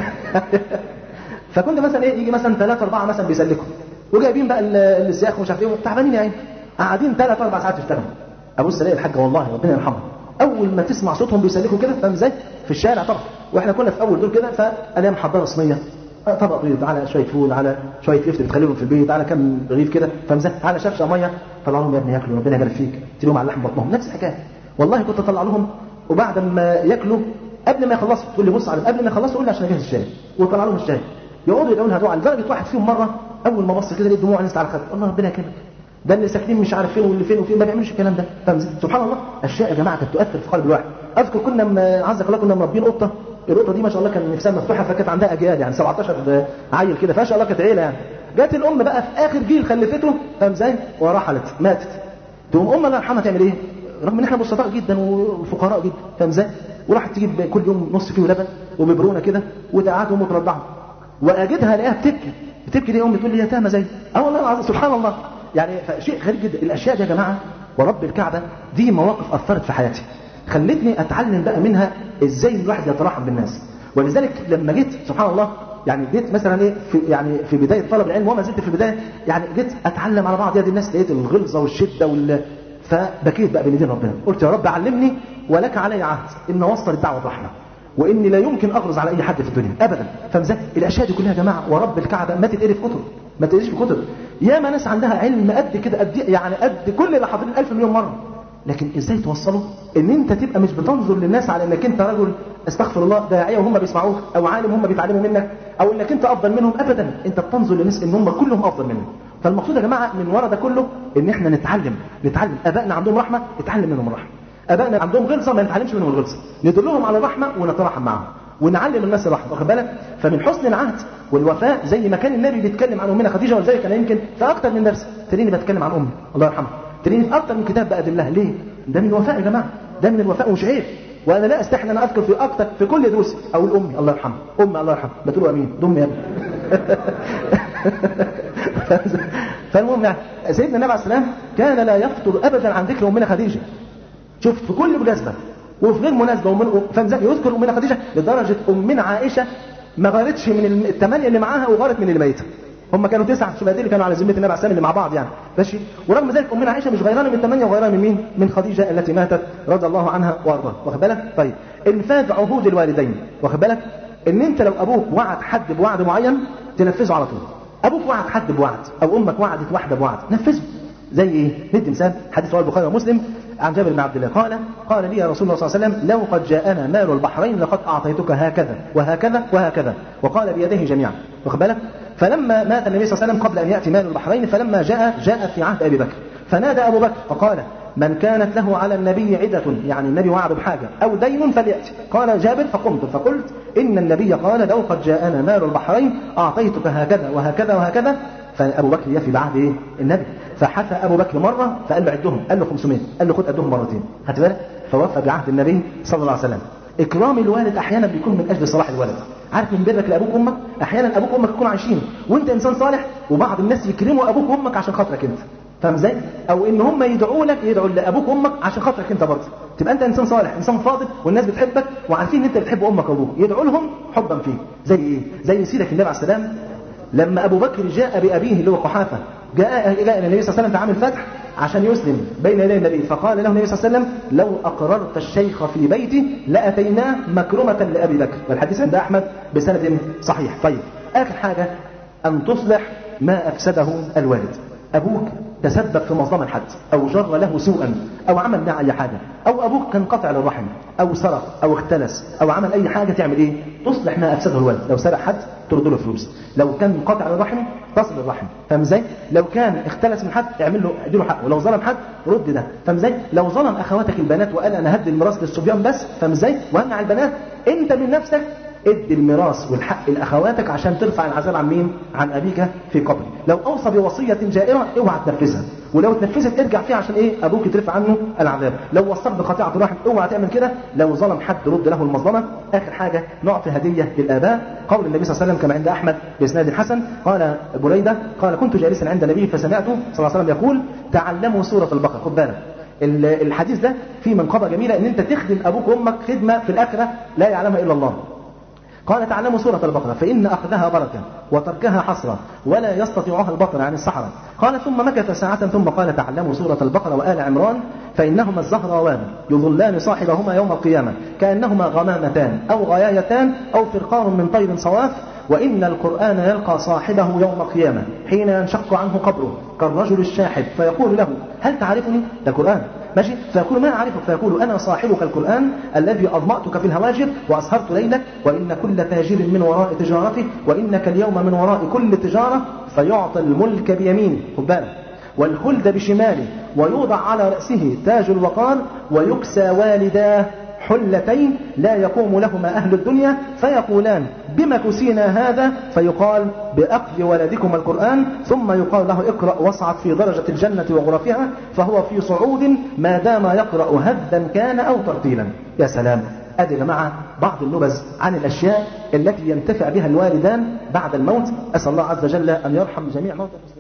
فكنت مثلا ايه يجي مثلا ثلاثة أربعة مثلا بيسلكوا وجايبين بقى السياخ ومش عارف ايه تعبانين يا عيني قاعدين ثلاث أربع ساعات يشتغلوا ابص الاقي الحاجه والله ربنا يرحمها اول ما تسمع صوتهم بيسلكوا كده فاهم ازاي في الشارع طبعا واحنا كنا في اول دول كده فالاقيها محضره صينيه طبق بيض على شويه فول على شويه لفت بتخليهم في البيت على كم رغيف كده فاهم ازاي على شفشه ميه طلع لهم يا ابني ياكلوا ربنا يبارك فيك تديلهم على لحم بطنهم نفس الحكايه والله كنت اطلع لهم وبعد ما ياكلوا قبل ما يخلصوا تقول لي بص على قبل ما يخلصوا قول لي عشان اجهز الشاي وطلع لهم الشاي يقعدوا يدعوا لها دعاء لدرجه واحد فيهم مره اول ما بص كده لقيت دموع نزلت على خده الله ربنا يكرمك ده اللي ساكنين مش عارف فين واللي فين وفين ما بيعملوش الكلام ده فاهم سبحان الله اشياء يا جماعه كانت تؤثر في قلب الواحد اذكر كنا عزك الله كنا مربين قطه القطه دي ما شاء الله كان نفسها مفتوحه فكانت عندها اجيال يعني 17 عيل كده فما شاء الله كانت عيله يعني جت الام بقى في اخر جيل خلفته فاهم ازاي ورحلت ماتت تقوم ام الله يرحمها تعمل ايه رغم ان احنا بسطاء جدا وفقراء جدا فاهم ازاي وراحت تجيب كل يوم نص كيلو لبن وببرونه كده وتقعدهم وترضعهم واجدها الاقيها بتبكي بتبكي ليه امي تقول لي يتامى زي اه والله العظيم سبحان الله يعني شيء غريب جدا الاشياء دي يا جماعه ورب الكعبه دي مواقف اثرت في حياتي خلتني اتعلم بقى منها ازاي الواحد يترحم بالناس ولذلك لما جيت سبحان الله يعني جيت مثلا ايه في يعني في بدايه طلب العلم وما زلت في البدايه يعني جيت اتعلم على بعض يد الناس لقيت الغلظه والشده وال فبكيت بقى بين ايدين ربنا قلت يا رب علمني ولك علي عهد ان اوصل الدعوه برحمه واني لا يمكن اغرز على اي حد في الدنيا ابدا فمزاج الاشياء دي كلها يا جماعه ورب الكعبه ما تتقري في كتب ما تقريش في كتب ياما ناس عندها علم قد كده قد يعني قد كل اللي حاضرين ألف مليون مره لكن ازاي توصله ان انت تبقى مش بتنظر للناس على انك انت رجل استغفر الله داعيه وهم بيسمعوك او عالم هم بيتعلموا منك او انك انت افضل منهم ابدا انت بتنظر للناس ان هم كلهم افضل منك فالمقصود يا جماعه من ورا ده كله ان احنا نتعلم نتعلم ابائنا عندهم رحمه اتعلم منهم الرحمه ابائنا عندهم غلظه ما نتعلمش منهم الغلظه ندلهم على الرحمه ونترحم معاهم ونعلم الناس الرحمه واخد بالك فمن حسن العهد والوفاء زي ما كان النبي بيتكلم عن امنا خديجه ولذلك انا يمكن في اكتر من درس تريني بتكلم عن امي الله يرحمها تريني في اكتر من كتاب بادلها ليه ده من الوفاء يا جماعه ده من الوفاء ومش عيب وانا لا استحي ان انا اذكر في اكتر في كل دروسي او امي الله يرحمها امي الله يرحمها بتقولوا امين ضم يا ابني فالمهم يعني سيدنا النبي عليه السلام كان لا يفتر ابدا عن ذكر امنا خديجه شوف في كل مناسبه وفي غير مناسبه ومن فانزل يذكر امنا خديجه لدرجه امنا عائشه ما غارتش من الثمانيه اللي معاها وغارت من اللي ميته هم كانوا تسعه شباب اللي كانوا على ذمه النبي عليه السلام اللي مع بعض يعني ماشي ورغم ذلك امنا عائشه مش غيرانه من الثمانيه وغيرانه من مين؟ من خديجه التي ماتت رضي الله عنها وارضاها واخد بالك؟ طيب انفاذ عهود الوالدين واخد بالك؟ ان انت لو ابوك وعد حد بوعد معين تنفذه على طول ابوك وعد حد بوعد او امك وعدت واحده بوعد نفذه زي ايه؟ ندي مثال حديث رواه البخاري ومسلم عن جابر بن عبد الله قال قال لي يا رسول الله صلى الله عليه وسلم لو قد جاءنا مال البحرين لقد اعطيتك هكذا وهكذا وهكذا وقال بيديه جميعا واخد بالك؟ فلما مات النبي صلى الله عليه وسلم قبل ان ياتي مال البحرين فلما جاء جاء في عهد ابي بكر فنادى ابو بكر فقال من كانت له على النبي عدة يعني النبي وعد بحاجة أو دين فليأتي قال جابر فقمت فقلت إن النبي قال لو قد جاءنا مال البحرين أعطيتك هكذا وهكذا وهكذا فأبو بكر يفي بعهد إيه؟ النبي فحثى أبو بكر مرة فقال له عدهم قال له 500 قال له خد قدهم مرتين هات بالك فوفى بعهد النبي صلى الله عليه وسلم إكرام الوالد أحيانا بيكون من أجل صلاح الولد عارف من برك لأبوك وأمك أحيانا أبوك وأمك يكونوا عايشين وأنت إنسان صالح وبعض الناس يكرموا أبوك وأمك عشان خاطرك أنت فاهم ازاي؟ او ان هم يدعوا لك يدعوا لابوك وامك عشان خاطرك انت برضه تبقى انت انسان صالح انسان فاضل والناس بتحبك وعارفين ان انت بتحب امك وابوك يدعوا لهم حبا فيك زي ايه زي سيدك النبي عليه السلام لما ابو بكر جاء بابيه اللي هو قحافه جاء جاء الى النبي صلى الله عليه وسلم في عام الفتح عشان يسلم بين يدي النبي فقال له النبي صلى الله عليه وسلم لو اقررت الشيخ في بيتي لاتيناه مكرمه لابي بكر والحديث عند احمد بسند صحيح طيب اخر حاجه ان تصلح ما افسده الوالد ابوك تسبب في مظلمة حد أو جر له سوءا أو عمل معه أي حاجة أو أبوك كان قطع للرحم أو سرق أو اختلس أو عمل أي حاجة تعمل إيه؟ تصلح ما أفسده الولد لو سرق حد ترد له فلوس لو كان قطع للرحم تصل الرحم فاهم ازاي؟ لو كان اختلس من حد اعمل له اديله حقه ولو ظلم حد رد ده فاهم ازاي؟ لو ظلم اخواتك البنات وقال انا هدي الميراث للصبيان بس فاهم ازاي؟ وامنع البنات انت من نفسك ادي الميراث والحق لاخواتك عشان ترفع العذاب عن مين؟ عن ابيك في قبر. لو اوصى بوصيه جائره اوعى تنفذها، ولو اتنفذت ارجع فيها عشان ايه؟ ابوك يترفع عنه العذاب. لو وصاك بقطيعه الرحم اوعى تعمل كده، لو ظلم حد رد له المظلمه. اخر حاجه نعطي هديه للاباء، قول النبي صلى الله عليه وسلم كما عند احمد باسناد حسن قال بريده قال كنت جالسا عند النبي فسمعته صلى الله عليه وسلم يقول تعلموا سوره البقره، خد بالك. الحديث ده فيه منقبه جميله ان انت تخدم ابوك وامك خدمه في الاخره لا يعلمها الا الله. قال تعلموا سورة البقرة فإن أخذها بركة وتركها حسرة ولا يستطيعها البطن عن الصحراء قال ثم مكث ساعة ثم قال تعلموا سورة البقرة وآل عمران فإنهما الزهراوان يظلان صاحبهما يوم القيامة كأنهما غمامتان أو غيايتان أو فرقان من طير صواف وإن القرآن يلقى صاحبه يوم القيامة حين ينشق عنه قبره كالرجل الشاحب فيقول له هل تعرفني؟ ده قرآن ماشي فيقول ما أعرفك فيقول أنا صاحبك القرآن الذي أظمأتك في الهواجر وأسهرت ليلك وإن كل تاجر من وراء تجارته وإنك اليوم من وراء كل تجارة فيعطى الملك بيمينه خد بالك والخلد بشماله ويوضع على رأسه تاج الوقار ويكسى والداه حلتين لا يقوم لهما أهل الدنيا فيقولان بما كسينا هذا فيقال بأخذ ولدكم القرآن ثم يقال له اقرأ واصعد في درجة الجنة وغرفها فهو في صعود ما دام يقرأ هدا كان أو ترتيلا يا سلام أدي يا جماعة بعض النبذ عن الأشياء التي ينتفع بها الوالدان بعد الموت أسأل الله عز وجل أن يرحم جميع موتى المسلمين